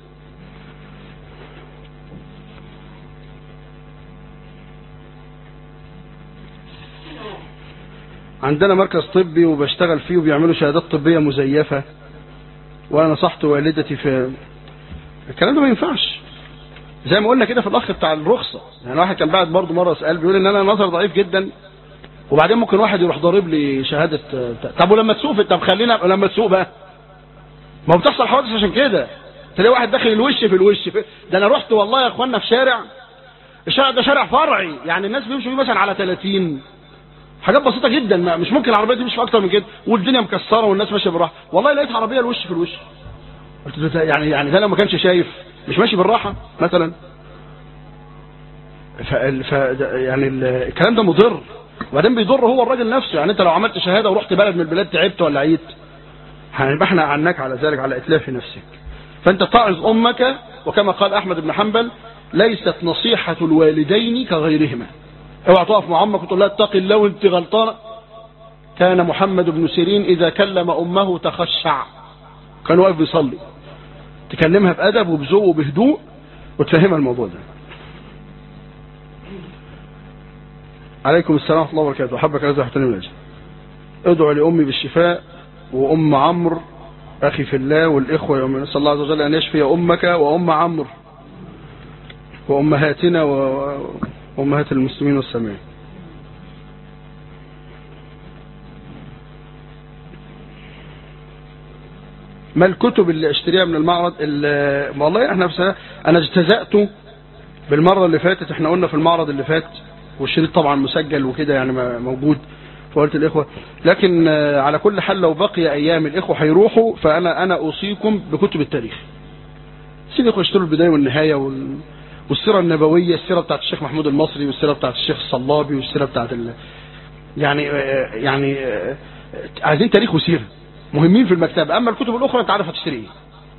عندنا مركز طبي وبشتغل فيه وبيعملوا شهادات طبية مزيفة وانا نصحت والدتي في الكلام ده ما ينفعش زي ما قلنا كده في الاخ بتاع الرخصة يعني واحد كان بعد برضه مرة سأل بيقول ان انا نظر ضعيف جدا وبعدين ممكن واحد يروح ضارب لي شهادة طب ولما تسوق طب خلينا لما تسوق بقى ما هو بتحصل حوادث عشان كده تلاقي واحد داخل الوش في الوش في... ده انا رحت والله يا اخوانا في شارع الشارع ده شارع فرعي يعني الناس بيمشوا فيه مثلا على 30 حاجات بسيطه جدا ما مش ممكن العربيه تمشي في اكتر من كده والدنيا مكسره والناس ماشيه بالراحه والله لقيت عربيه الوش في الوش قلت له يعني يعني ده لو ما كانش شايف مش ماشي بالراحه مثلا ف... ف... يعني الكلام ده مضر وبعدين بيضر هو الراجل نفسه يعني انت لو عملت شهاده ورحت بلد من البلاد تعبت ولا عيت هنبقى احنا عنك على ذلك على اتلاف نفسك فانت تعظ امك وكما قال احمد بن حنبل ليست نصيحة الوالدين كغيرهما اوعى تقف مع امك وتقول لها اتقي الله وانت غلطانه كان محمد بن سيرين اذا كلم امه تخشع كان واقف بيصلي تكلمها بادب وبذوق وبهدوء وتفهمها الموضوع ده عليكم السلام ورحمه الله وبركاته احبك عز وجل من ادعو لامي بالشفاء وام عمرو اخي في الله والاخوه يوم نسال الله عز وجل ان يشفي امك وام عمرو وامهاتنا وامهات المسلمين والسامعين ما الكتب اللي اشتريها من المعرض والله احنا بس انا اجتزأت بالمرة اللي فاتت احنا قلنا في المعرض اللي فات والشريط طبعا مسجل وكده يعني موجود فقلت الاخوة لكن على كل حال لو بقي ايام الاخوة هيروحوا فانا انا اوصيكم بكتب التاريخ سيدي اخوة اشتروا البداية والنهاية وال... والسيرة النبوية السيرة بتاعت الشيخ محمود المصري والسيرة بتاعت الشيخ الصلابي والسيرة بتاعت ال... يعني يعني عايزين تاريخ وسيره مهمين في المكتبه اما الكتب الاخرى انت عارف هتشتري ايه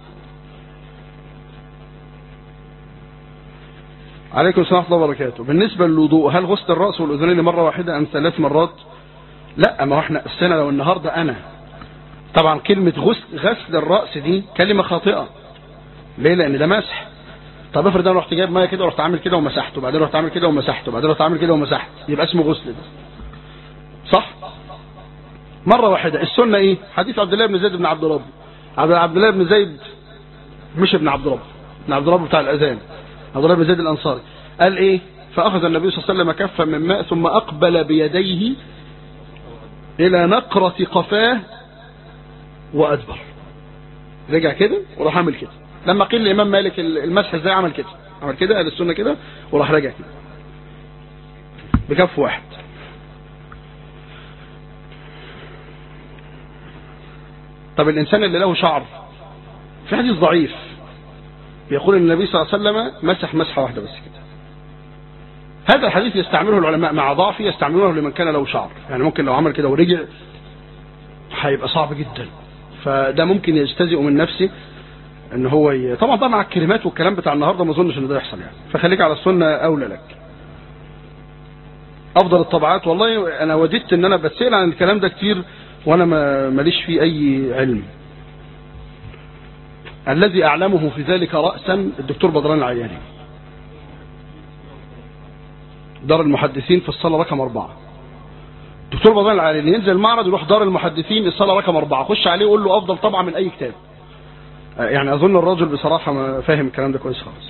عليكم السلام ورحمه الله وبركاته بالنسبه للوضوء هل غسل الراس والاذنين مره واحده ام ثلاث مرات لا ما هو احنا السنه لو النهارده انا طبعا كلمه غسل غسل الراس دي كلمه خاطئه ليه لان ده مسح طب افرض انا رحت جايب ميه كده ورحت عامل كده ومسحته وبعدين رحت عامل كده ومسحته وبعدين رحت عامل كده ومسحت يبقى اسمه غسل ده صح مره واحده السنه ايه حديث عبد الله بن زيد بن عبد رب عبد عبد الله بن زيد مش ابن عبد رب ابن عبد رب بتاع الاذان عبد الله بن زيد الانصاري قال ايه فاخذ النبي صلى الله عليه وسلم كفا من ماء ثم اقبل بيديه الى نقرة قفاه وادبر رجع كده وراح عامل كده لما قيل الامام مالك المسح ازاي عمل كده عمل كده قال السنه كده وراح راجع كده بكف واحد طب الانسان اللي له شعر في حديث ضعيف بيقول النبي صلى الله عليه وسلم مسح مسحه واحده بس كده هذا الحديث يستعمله العلماء مع ضعفه يستعملونه لمن كان له شعر يعني ممكن لو عمل كده ورجع هيبقى صعب جدا فده ممكن يجتزئ من نفسه ان هو ي... طبعا بقى مع الكلمات والكلام بتاع النهارده ما اظنش ان ده يحصل يعني فخليك على السنه اولى لك افضل الطبعات والله انا وددت ان انا بتسال عن الكلام ده كتير وانا ما ماليش فيه اي علم الذي اعلمه في ذلك راسا الدكتور بدران العياني دار المحدثين في الصاله رقم أربعة دكتور بدران العياني ينزل المعرض يروح دار المحدثين الصاله رقم أربعة خش عليه وقول له افضل طبعه من اي كتاب يعني اظن الرجل بصراحه ما فاهم الكلام ده كويس خالص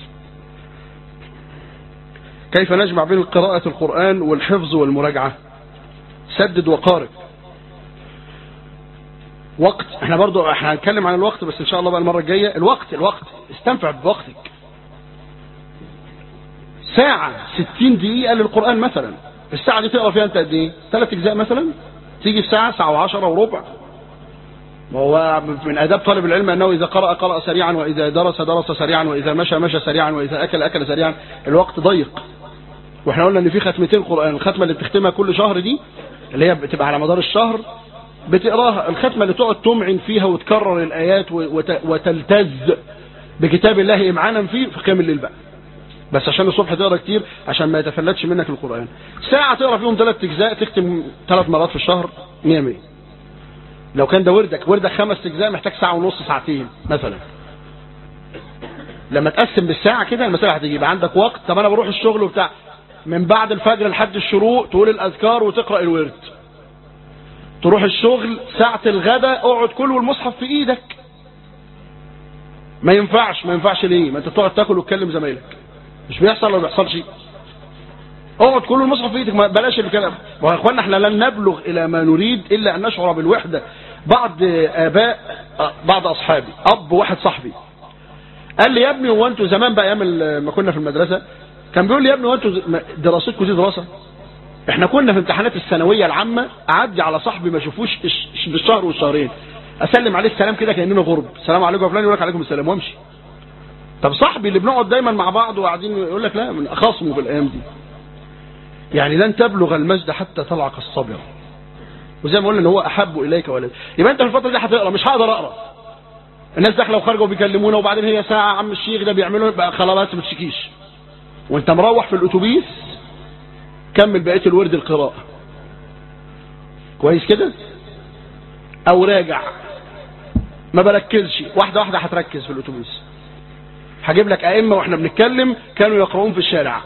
كيف نجمع بين قراءة القرآن والحفظ والمراجعة سدد وقارب وقت احنا برضو احنا هنتكلم عن الوقت بس ان شاء الله بقى المرة الجاية الوقت الوقت استنفع بوقتك ساعة ستين دقيقة للقرآن مثلا الساعة دي تقرا فيها انت قد ايه ثلاث اجزاء مثلا تيجي في ساعة ساعة وعشرة وربع وهو من آداب طالب العلم أنه إذا قرأ قرأ سريعا وإذا درس درس سريعا وإذا مشى مشى سريعا وإذا أكل أكل سريعا الوقت ضيق واحنا قلنا ان في ختمتين قرآن الختمة اللي بتختمها كل شهر دي اللي هي بتبقى على مدار الشهر بتقراها الختمة اللي تقعد تمعن فيها وتكرر الآيات وتلتز بكتاب الله إمعانا فيه في قيام الليل بقى بس عشان الصبح تقرا كتير عشان ما يتفلتش منك القرآن ساعة تقرا فيهم ثلاث أجزاء تختم ثلاث مرات في الشهر 100 100 لو كان ده وردك وردك خمس أجزاء محتاج ساعة ونص ساعتين مثلا لما تقسم بالساعة كده المسألة هتيجي يبقى عندك وقت طب أنا بروح الشغل وبتاع من بعد الفجر لحد الشروق تقول الأذكار وتقرأ الورد تروح الشغل ساعة الغداء اقعد كل والمصحف في ايدك ما ينفعش ما ينفعش ليه ما انت تقعد تاكل وتكلم زمايلك مش بيحصل ولا بيحصلش اقعد كل المصحف في ايدك ما بلاش الكلام ويا اخوانا احنا لن نبلغ الى ما نريد الا ان نشعر بالوحدة بعض اباء بعض اصحابي اب واحد صاحبي قال لي يا ابني هو انتوا زمان بقى ايام ما كنا في المدرسة كان بيقول لي يا ابني هو انتوا دراستكم دي دراسة احنا كنا في امتحانات الثانويه العامه اعدي على صاحبي ما اشوفوش بالشهر والشهرين اسلم عليه السلام كده كاننا غرب السلام عليكم يا فلان يقول لك عليكم السلام وامشي طب صاحبي اللي بنقعد دايما مع بعض وقاعدين يقول لك لا من اخاصمه في الايام دي يعني لن تبلغ المجد حتى تلعق الصبر وزي ما قلنا ان هو احب اليك ولد يبقى انت في الفتره دي هتقرا مش هقدر اقرا الناس داخله وخارجه وبيكلمونا وبعدين هي ساعه عم الشيخ ده بيعملوا بقى خلاص ما تشكيش وانت مروح في الاتوبيس كمل بقيه الورد القراءة كويس كده او راجع ما بركزش واحدة واحدة هتركز في الاتوبيس هجيب لك ائمة واحنا بنتكلم كانوا يقرؤون في الشارع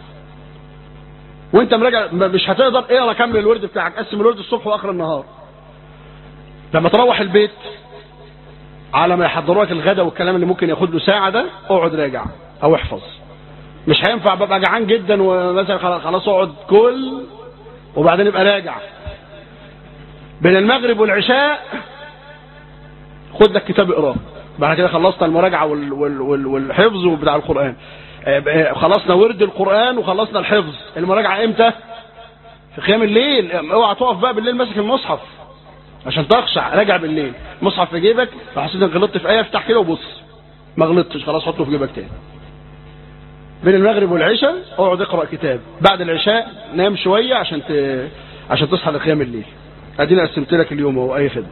وانت مراجع مش هتقدر اقرا كمل الورد بتاعك قسم الورد الصبح واخر النهار لما تروح البيت على ما يحضروا لك الغداء والكلام اللي ممكن ياخد له ساعة ده اقعد راجع او احفظ مش هينفع ببقى جعان جدا ومثلا خلاص اقعد كل وبعدين يبقى راجع بين المغرب والعشاء خد لك كتاب اقراه بعد كده خلصنا المراجعه وال وال وال والحفظ بتاع القران خلصنا ورد القران وخلصنا الحفظ المراجعه امتى في قيام الليل اوعى تقف بقى بالليل ماسك المصحف عشان تخشع راجع بالليل مصحف في جيبك لو حسيت انك غلطت في ايه افتح كده وبص ما غلطتش خلاص حطه في جيبك تاني بين المغرب والعشاء اقعد اقرا كتاب بعد العشاء نام شويه عشان ت... عشان تصحى لقيام الليل ادينا قسمت لك اليوم اهو اي خدمه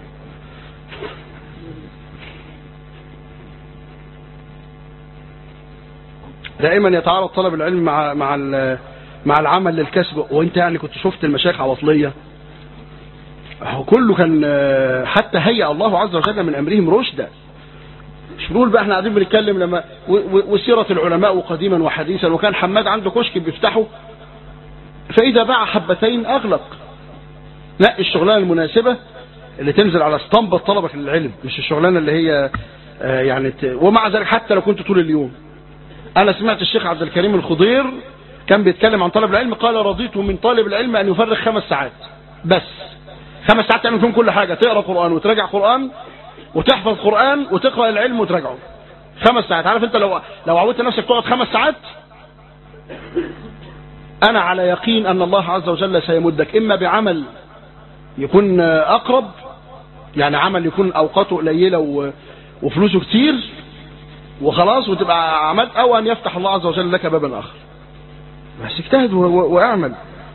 دائما يتعارض طلب العلم مع مع ال- مع العمل للكسب وانت يعني كنت شفت المشايخ عواطليه هو كله كان آه، حتى هيأ الله عز وجل من امرهم رشدا مش بنقول بقى احنا قاعدين بنتكلم لما و- و- وسيره العلماء قديما وحديثا وكان حماد عنده كشك بيفتحه فاذا باع حبتين اغلق لا الشغلانه المناسبه اللي تنزل على اسطمبة طلبك للعلم مش الشغلانه اللي هي آه، يعني ت... ومع ذلك حتى لو كنت طول اليوم انا سمعت الشيخ عبد الكريم الخضير كان بيتكلم عن طلب العلم قال رضيت من طالب العلم ان يفرغ خمس ساعات بس خمس ساعات تعمل فيهم كل حاجه تقرا قران وتراجع قران وتحفظ قران وتقرا العلم وتراجعه خمس ساعات عارف انت لو لو عودت نفسك تقعد خمس ساعات انا على يقين ان الله عز وجل سيمدك اما بعمل يكون اقرب يعني عمل يكون اوقاته قليله و- وفلوسه كتير وخلاص وتبقى عملت او ان يفتح الله عز وجل لك بابا اخر بس اجتهد و- و- واعمل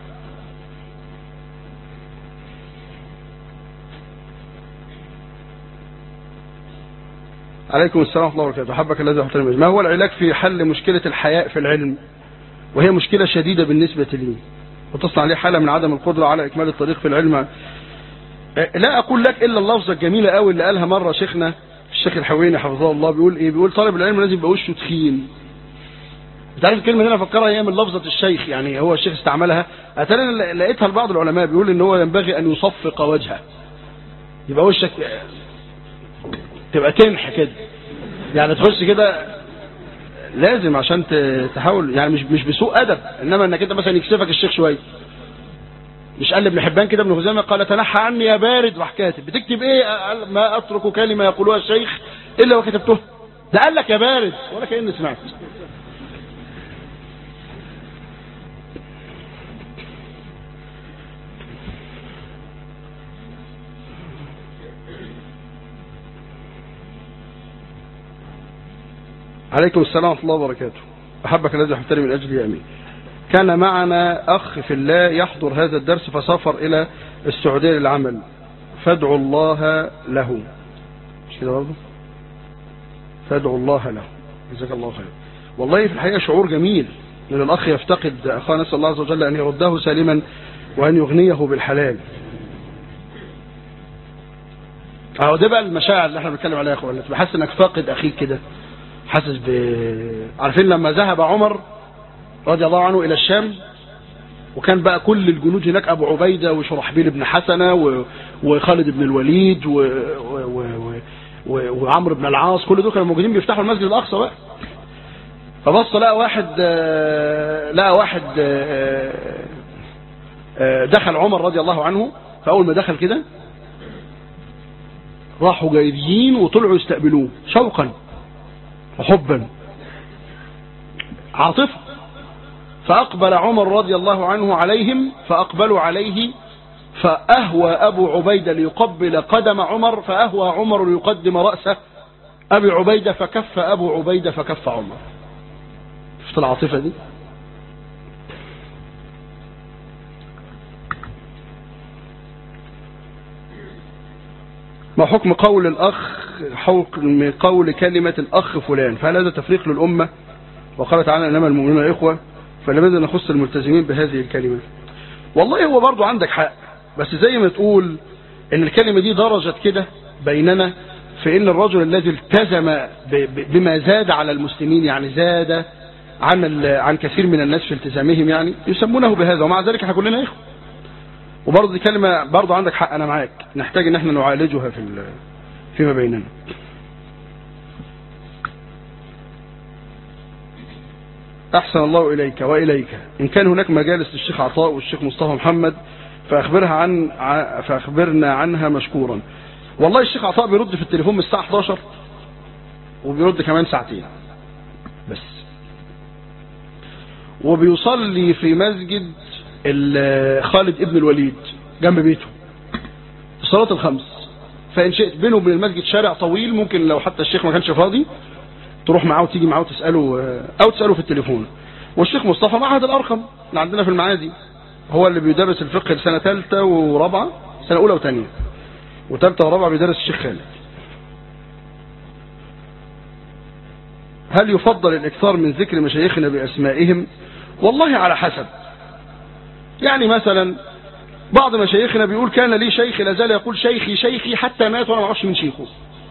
عليكم السلام ورحمه الله وبركاته حبك الذي احترم ما هو العلاج في حل مشكله الحياء في العلم وهي مشكله شديده بالنسبه لي وتصنع لي حاله من عدم القدره على اكمال الطريق في العلم لا اقول لك الا اللفظه الجميله قوي اللي قالها مره شيخنا الشيخ الحويني حفظه الله بيقول ايه بيقول طالب العلم لازم يبقى وشه تخين انت عارف الكلمه دي انا افكرها هي من لفظه الشيخ يعني هو الشيخ استعملها اتاري انا لقيتها لبعض العلماء بيقول ان هو ينبغي ان يصفق وجهه يبقى وشك تبقى تنح كده يعني تخش كده لازم عشان ت- تحاول يعني مش مش بسوء ادب انما انك انت مثلا يكسفك الشيخ شويه مش قال ابن حبان كده ابن خزامه قال تنحى عني يا بارد راح كاتب بتكتب ايه قال ما اترك كلمه يقولها الشيخ الا وكتبته ده قال لك يا بارد ولا كاني سمعت عليكم السلام ورحمه الله وبركاته احبك الذي احترم من اجلي امين كان معنا أخ في الله يحضر هذا الدرس فسافر إلى السعودية للعمل فادعوا الله له مش كده برضه فادعوا الله له جزاك الله خير والله في الحقيقة شعور جميل ان الأخ يفتقد أخاه نسأل الله عز وجل أن يرده سالما وأن يغنيه بالحلال اهو ده بقى المشاعر اللي احنا بنتكلم عليها يا اخوانا تبقى حاسس انك فاقد اخيك كده حاسس ب عارفين لما ذهب عمر رضي الله عنه إلى الشام وكان بقى كل الجنود هناك أبو عبيدة وشرحبيل بن حسنة و- وخالد بن الوليد و... و... و... و... و... وعمرو بن العاص كل دول كانوا موجودين بيفتحوا المسجد الأقصى بقى فبص لقى واحد آه، لقى واحد آه، آه، دخل عمر رضي الله عنه فأول ما دخل كده راحوا جايين وطلعوا يستقبلوه شوقا وحبا عاطفة فأقبل عمر رضي الله عنه عليهم فأقبلوا عليه فأهوى أبو عبيدة ليقبل قدم عمر فأهوى عمر ليقدم رأسه أبي عبيدة فكف أبو عبيدة فكف عمر شفت العاطفة دي ما حكم قول الأخ حكم قول كلمة الأخ فلان فهل هذا تفريق للأمة وقال تعالى إنما المؤمنون إخوة فلماذا نخص الملتزمين بهذه الكلمة والله هو برضو عندك حق بس زي ما تقول ان الكلمة دي درجت كده بيننا في ان الرجل الذي التزم ب- ب- بما زاد على المسلمين يعني زاد عن ال- عن كثير من الناس في التزامهم يعني يسمونه بهذا ومع ذلك احنا كلنا اخوه وبرضه دي كلمة برضه عندك حق انا معاك نحتاج ان احنا نعالجها في ال- فيما بيننا أحسن الله إليك وإليك إن كان هناك مجالس للشيخ عطاء والشيخ مصطفى محمد فأخبرها عن ع- فأخبرنا عنها مشكورا والله الشيخ عطاء بيرد في التليفون من الساعة 11 وبيرد كمان ساعتين بس وبيصلي في مسجد ال- خالد ابن الوليد جنب بيته في صلاة الخمس فإن شئت بينه وبين المسجد شارع طويل ممكن لو حتى الشيخ ما كانش فاضي تروح معاه وتيجي معاه وتسأله أو تسأله في التليفون والشيخ مصطفى معهد الأرقم اللي عندنا في المعادي هو اللي بيدرس الفقه لسنة ثالثة ورابعة سنة أولى وثانية وثالثة ورابعة بيدرس الشيخ خالد هل يفضل الإكثار من ذكر مشايخنا بأسمائهم والله على حسب يعني مثلا بعض مشايخنا بيقول كان لي شيخ لا زال يقول شيخي شيخي حتى مات وانا ما اعرفش من شيخه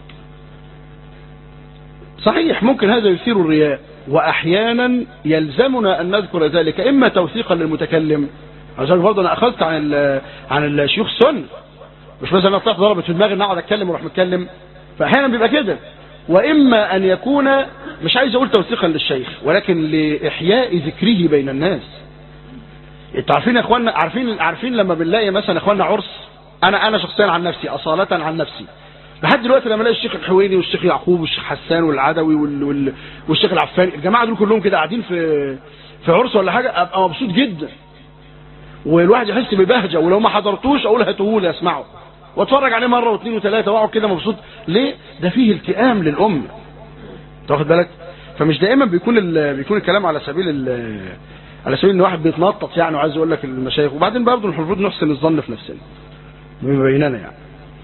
صحيح ممكن هذا يثير الرياء واحيانا يلزمنا ان نذكر ذلك اما توثيقا للمتكلم عشان برضه انا اخذت عن ال عن الشيوخ السن مش مثلا طلعت ضربت في دماغي ان اقعد اتكلم واروح متكلم فاحيانا بيبقى كده واما ان يكون مش عايز اقول توثيقا للشيخ ولكن لاحياء ذكره بين الناس انتوا عارفين يا اخوانا عارفين عارفين لما بنلاقي مثلا اخوانا عرس انا انا شخصيا عن نفسي اصاله عن نفسي لحد دلوقتي لما الاقي الشيخ الحويني والشيخ يعقوب والشيخ حسان والعدوي وال... وال... والشيخ العفاني الجماعه دول كلهم كده قاعدين في في عرس ولا حاجه ابقى مبسوط جدا والواحد يحس ببهجه ولو ما حضرتوش اقول هاتوه لي اسمعه واتفرج عليه مره واثنين وثلاثه واقعد كده مبسوط ليه ده فيه التئام للامه واخد بالك فمش دائما بيكون ال... بيكون الكلام على سبيل ال... على سبيل ان واحد بيتنطط يعني وعايز يقول لك المشايخ وبعدين برضه المفروض نحسن الظن في نفسنا بما بيننا يعني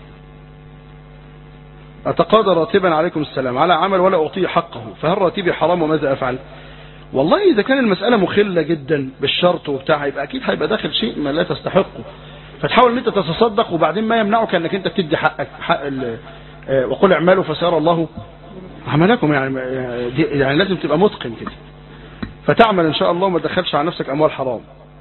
أتقاضى راتبا عليكم السلام على عمل ولا أعطيه حقه فهل راتبي حرام وماذا أفعل والله إذا كان المسألة مخلة جدا بالشرط وبتاع يبقى أكيد هيبقى داخل شيء ما لا تستحقه فتحاول ان انت تتصدق وبعدين ما يمنعك انك انت بتدي حقك حق وقل اعملوا فسيرى الله عملكم يعني يعني لازم تبقى متقن كده فتعمل ان شاء الله وما تدخلش على نفسك اموال حرام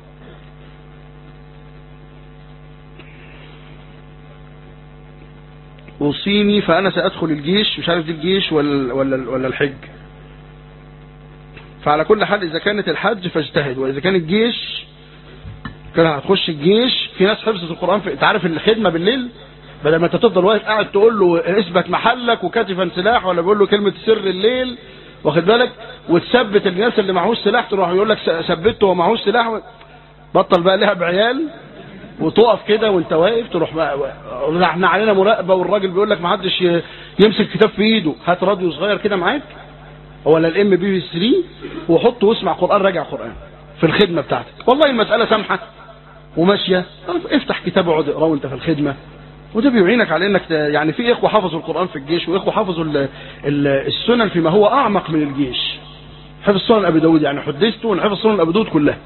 وصيني فانا سادخل الجيش مش عارف دي الجيش ولا ولا ولا الحج فعلى كل حال اذا كانت الحج فاجتهد واذا كان الجيش كده هتخش الجيش في ناس حفظت القران في... انت عارف الخدمه بالليل بدل ما انت تفضل واقف قاعد تقول له اثبت محلك وكتفا سلاح ولا بيقول له كلمه سر الليل واخد بالك وتثبت الناس اللي معهوش سلاح تروح يقول لك ثبته ومعهوش سلاح بطل بقى لعب عيال وتقف كده وانت واقف تروح بقى احنا علينا مراقبه والراجل بيقول لك ما حدش يمسك كتاب في ايده هات راديو صغير كده معاك ولا الام بي بي 3 وحط واسمع قران راجع قران في الخدمه بتاعتك والله المساله سامحه وماشيه افتح كتاب اقعد اقراه وانت في الخدمه وده بيعينك على انك يعني في اخوه حفظوا القران في الجيش واخوه حفظوا ال ال السنن فيما هو اعمق من الجيش حفظ سنن ابي داود يعني حدثته ونحفظ سنن ابي داود كلها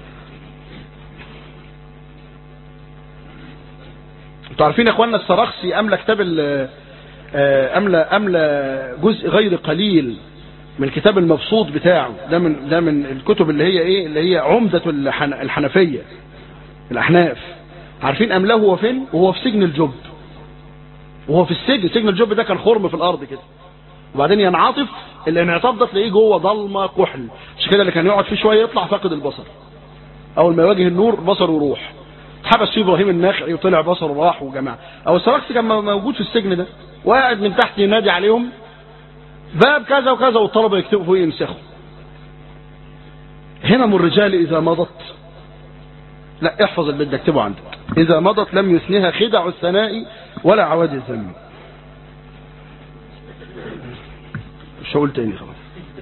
انتوا عارفين يا اخوانا السرخسي املى كتاب املى املى جزء غير قليل من الكتاب المبسوط بتاعه ده من ده من الكتب اللي هي ايه اللي هي عمده الحنفيه الاحناف عارفين املاه هو فين وهو في سجن الجب وهو في السجن سجن الجب ده كان خرم في الارض كده وبعدين ينعطف الانعطاف ده تلاقيه جوه ضلمه كحل مش كده اللي كان يقعد فيه شويه يطلع فاقد البصر اول ما يواجه النور بصره يروح اتحبس فيه ابراهيم الناخعي وطلع بصره راح وجماعه او السراكسي كان موجود في السجن ده وقاعد من تحت ينادي عليهم باب كذا وكذا والطلبه يكتبوا فوق ينسخوا همم الرجال اذا مضت لا احفظ اللي بدك تكتبه عندك إذا مضت لم يثنها خدع الثناء ولا عواد الذم مش هقول تاني خلاص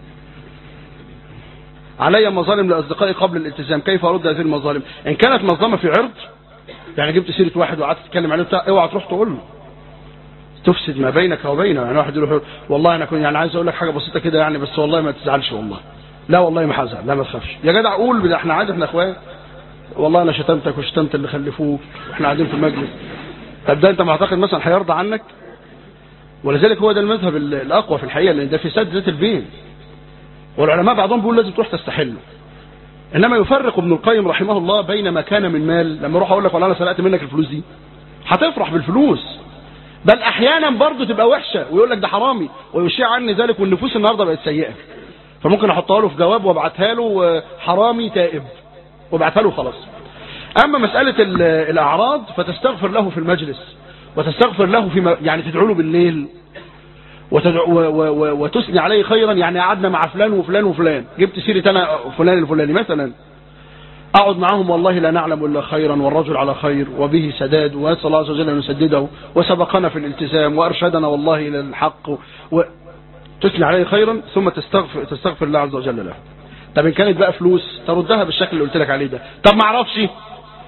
علي مظالم لأصدقائي قبل الالتزام كيف أرد هذه المظالم إن كانت مظلمة في عرض يعني جبت سيرة واحد وقعدت تتكلم عليه بتاع اوعى تروح تقول له تفسد ما بينك وبينه يعني واحد يروح والله انا كنت يعني عايز اقول لك حاجه بسيطه كده يعني بس والله ما تزعلش والله لا والله ما هزعل لا ما تخافش يا جدع قول احنا عادي احنا اخوات والله انا شتمتك وشتمت اللي خلفوك واحنا قاعدين في المجلس طب ده انت معتقد مثلا هيرضى عنك ولذلك هو ده المذهب الاقوى في الحقيقه لان ده فساد ذات البين والعلماء بعضهم بيقول لازم تروح تستحله انما يفرق ابن القيم رحمه الله بين ما كان من مال لما اروح اقول لك والله انا سرقت منك الفلوس دي هتفرح بالفلوس بل احيانا برضه تبقى وحشه ويقول لك ده حرامي ويشيع عني ذلك والنفوس النهارده بقت سيئه فممكن احطها له في جواب وابعتها له حرامي تائب وابعتها له خلاص اما مساله الاعراض فتستغفر له في المجلس وتستغفر له في يعني تدعو له بالليل وتدعو و و و وتثني عليه خيرا يعني قعدنا مع فلان وفلان وفلان جبت سيره انا فلان الفلاني مثلا اقعد معهم والله لا نعلم الا خيرا والرجل على خير وبه سداد واسال الله عز وجل ان يسدده وسبقنا في الالتزام وارشدنا والله الى الحق وتثني عليه خيرا ثم تستغفر تستغفر الله عز وجل له طب ان كانت بقى فلوس تردها بالشكل اللي قلت لك عليه ده طب ما اعرفش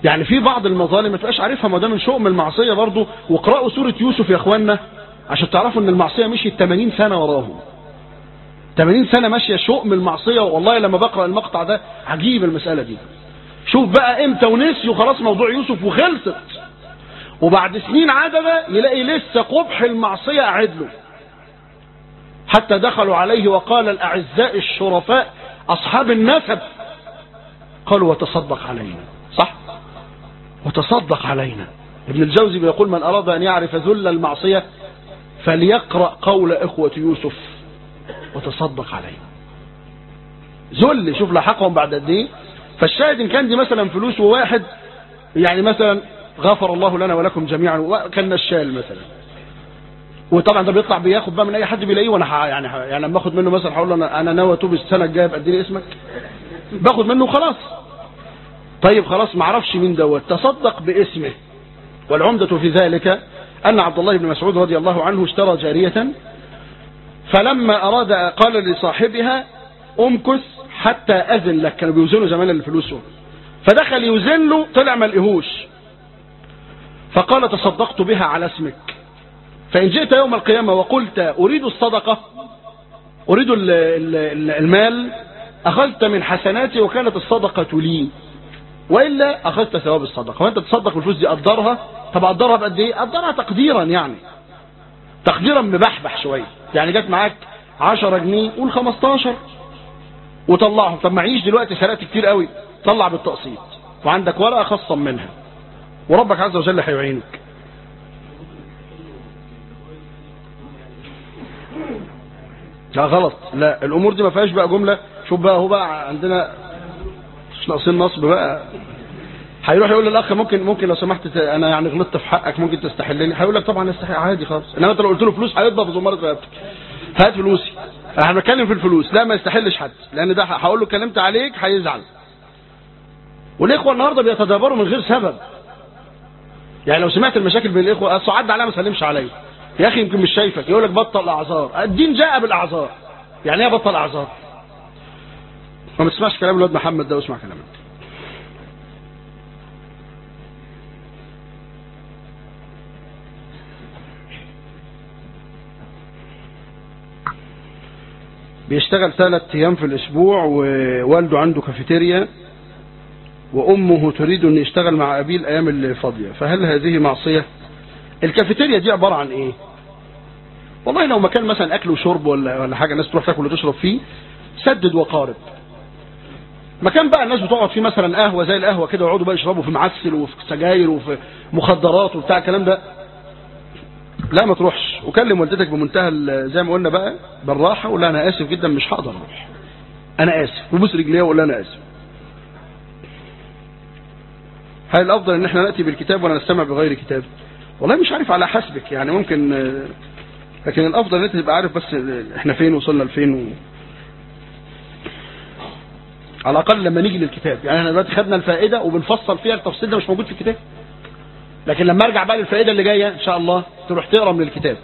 يعني في بعض المظالم ما تبقاش عارفها ما ده من شؤم المعصيه برضه واقرأوا سوره يوسف يا اخوانا عشان تعرفوا ان المعصيه مشيت 80 سنه وراهم 80 سنه ماشيه شؤم المعصيه والله لما بقرا المقطع ده عجيب المساله دي شوف بقى امتى ونسيوا خلاص موضوع يوسف وخلصت وبعد سنين عددة يلاقي لسه قبح المعصية قاعد له حتى دخلوا عليه وقال الأعزاء الشرفاء أصحاب النسب قالوا وتصدق علينا صح وتصدق علينا ابن الجوزي بيقول من أراد أن يعرف ذل المعصية فليقرأ قول إخوة يوسف وتصدق علينا ذل شوف لحقهم بعد قد ايه فالشاهد ان كان دي مثلا فلوس وواحد يعني مثلا غفر الله لنا ولكم جميعا كان نشال مثلا وطبعا ده بيطلع بياخد بقى من اي حد بيلاقيه وانا ح- يعني ح- يعني لما اخد منه مثلا هقول له انا انا ناوي اتوب السنه الجايه بقى اديني اسمك باخد منه خلاص طيب خلاص ما اعرفش مين دوت تصدق باسمه والعمدة في ذلك أن عبد الله بن مسعود رضي الله عنه اشترى جارية فلما أراد قال لصاحبها امكث حتى أذن لك كانوا بيوزنوا زمان الفلوس فدخل يوزن له طلع ما لقيهوش فقال تصدقت بها على اسمك فإن جئت يوم القيامة وقلت أريد الصدقة أريد ال- ال- المال أخذت من حسناتي وكانت الصدقة لي وإلا أخذت ثواب الصدقة وأنت تصدق بالفلوس دي قدرها طب قدرها بقد إيه قدرها تقديرا يعني تقديرا مبحبح شوية يعني جت معاك 10 جنيه قول 15 وطلعهم طب معيش دلوقتي سرقت كتير قوي طلع بالتقسيط وعندك ورقة خصم منها وربك عز وجل هيعينك لا غلط لا الامور دي ما فيهاش بقى جمله شوف بقى هو بقى عندنا مش ناقصين نصب بقى هيروح يقول للاخ ممكن ممكن لو سمحت ت- انا يعني غلطت في حقك ممكن تستحلني هيقول لك طبعا استحق عادي خالص انما انت لو قلت له فلوس هيضرب في زماره رقبتك هات فلوسي احنا بنتكلم في الفلوس لا ما يستحلش حد لان ده هقول له اتكلمت عليك هيزعل والاخوه النهارده بيتدابروا من غير سبب يعني لو سمعت المشاكل بين الاخوه اصل عدى عليها ما سلمش عليا يا اخي يمكن مش شايفك يقول لك بطل اعذار الدين جاء بالاعذار يعني ايه بطل اعذار ما تسمعش كلام الواد محمد ده واسمع كلامك بيشتغل ثلاث ايام في الاسبوع ووالده عنده كافيتيريا وامه تريد ان يشتغل مع ابيه الايام اللي فاضيه فهل هذه معصيه الكافيتيريا دي عباره عن ايه والله لو مكان مثلا اكل وشرب ولا ولا حاجه الناس تروح تاكل وتشرب فيه سدد وقارب مكان بقى الناس بتقعد فيه مثلا قهوه زي القهوه كده ويقعدوا بقى يشربوا في معسل وفي سجاير وفي مخدرات وبتاع الكلام ده لا ما تروحش وكلم والدتك بمنتهى ال- زي ما قلنا بقى بالراحه ولا انا اسف جدا مش هقدر اروح انا اسف وبوس رجليها ولا انا اسف هل الافضل ان احنا ناتي بالكتاب ولا نستمع بغير كتاب والله مش عارف على حسبك يعني ممكن آه، لكن الافضل ان انت تبقى عارف بس احنا فين وصلنا لفين و... على الاقل لما نيجي للكتاب يعني احنا دلوقتي خدنا الفائده وبنفصل فيها التفصيل ده مش موجود في الكتاب لكن لما ارجع بقى للفائده اللي جايه ان شاء الله تروح تقرا من الكتاب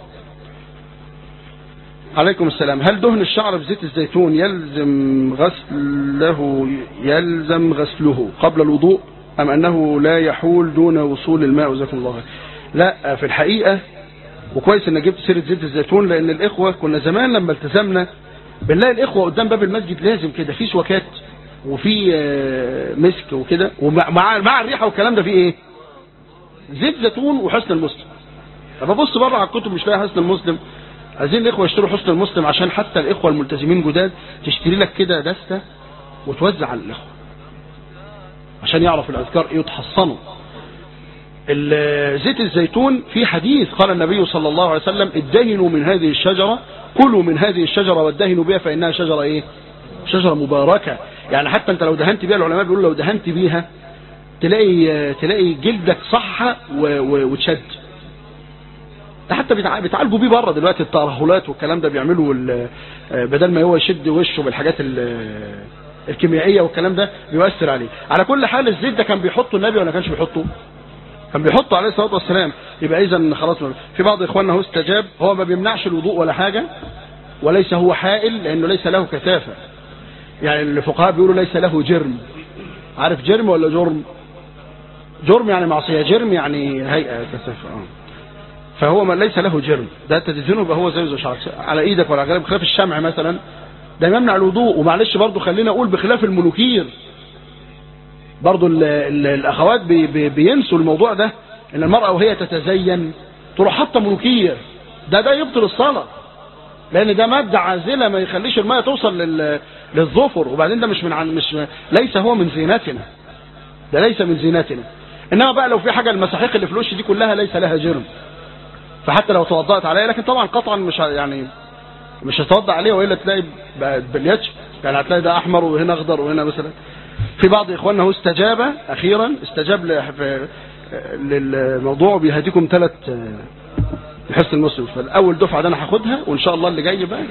عليكم السلام هل دهن الشعر بزيت الزيتون يلزم غسله يلزم غسله قبل الوضوء ام انه لا يحول دون وصول الماء جزاكم الله خير لا في الحقيقه وكويس انك جبت سيره زيت الزيتون لان الاخوه كنا زمان لما التزمنا بنلاقي الاخوه قدام باب المسجد لازم كده في سواكات وفي آه، مسك وكده ومع مع مع الريحه والكلام ده في ايه؟ زيت زيتون وحسن المسلم طب ابص بره على الكتب مش لاقي حسن المسلم عايزين الاخوه يشتروا حسن المسلم عشان حتى الاخوه الملتزمين جداد تشتري لك كده دسته وتوزع على الاخوه عشان يعرف الاذكار ايه وتحصنوا ال- زيت الزيتون في حديث قال النبي صلى الله عليه وسلم ادهنوا من هذه الشجرة كلوا من هذه الشجرة وادهنوا بها فإنها شجرة ايه شجرة مباركة يعني حتى انت لو دهنت بيها العلماء بيقولوا لو دهنت بيها تلاقي تلاقي جلدك صح و- و- وتشد ده حتى بيتع- بيتعالجوا بيه بره دلوقتي الترهلات والكلام ده بيعملوا ال- بدل ما هو يشد وشه بالحاجات ال- الكيميائيه والكلام ده بيؤثر عليه على كل حال الزيت ده كان بيحطه النبي ولا كانش بيحطه كان بيحطه عليه الصلاه والسلام يبقى اذا خلاص ما- في بعض اخواننا هو استجاب هو ما بيمنعش الوضوء ولا حاجه وليس هو حائل لانه ليس له كثافه يعني الفقهاء بيقولوا ليس له جرم عارف جرم ولا جرم جرم يعني معصية جرم يعني هيئة كثافة آه. فهو ما ليس له جرم ده تدهنه يبقى هو زي زي شعرك على ايدك ولا على جنب بخلاف الشمع مثلا ده يمنع الوضوء ومعلش برضو خلينا اقول بخلاف الملوكير برضو ال ال الاخوات بي بي بينسوا الموضوع ده ان المرأة وهي تتزين تروح حاطه ملوكير ده ده يبطل الصلاة لان ده مادة عازلة ما يخليش الماء توصل لل للظفر وبعدين ده مش من عن مش ليس هو من زينتنا ده ليس من زينتنا انما بقى لو في حاجة المساحيق اللي في الوش دي كلها ليس لها جرم فحتى لو توضأت عليها لكن طبعا قطعا مش ه- يعني مش هتوضأ عليها والا تلاقي بقت باليتش يعني هتلاقي ده احمر وهنا اخضر وهنا مثلا في بعض اخواننا هو استجاب اخيرا استجاب ل- في- للموضوع بيهديكم ثلاث لحسن المسلم فالاول دفعه ده انا هاخدها وان شاء الله اللي جاي بقى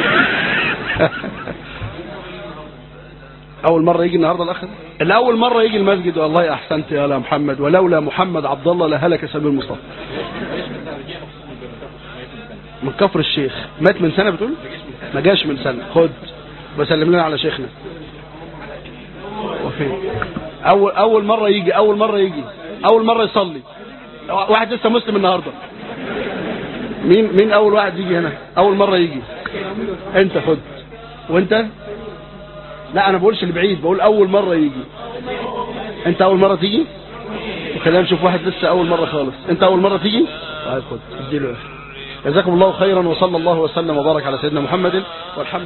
اول مره يجي النهارده الاخ ده؟ اللي اول مره يجي المسجد والله احسنت يا لا محمد ولولا محمد عبد الله لهلك سبيل المصطفى من كفر الشيخ مات من سنه بتقول ما جاش من سنه خد بسلم لنا على شيخنا وفين اول اول مره يجي اول مره يجي اول مره يصلي واحد لسه مسلم النهارده مين مين اول واحد يجي هنا اول مره يجي انت خد وانت لا انا بقولش البعيد بقول اول مره يجي انت اول مره تيجي وخلينا نشوف واحد لسه اول مره خالص انت اول مره تيجي طيب خد اديله جزاكم الله خيرا وصلى الله وسلم وبارك على سيدنا محمد والحمد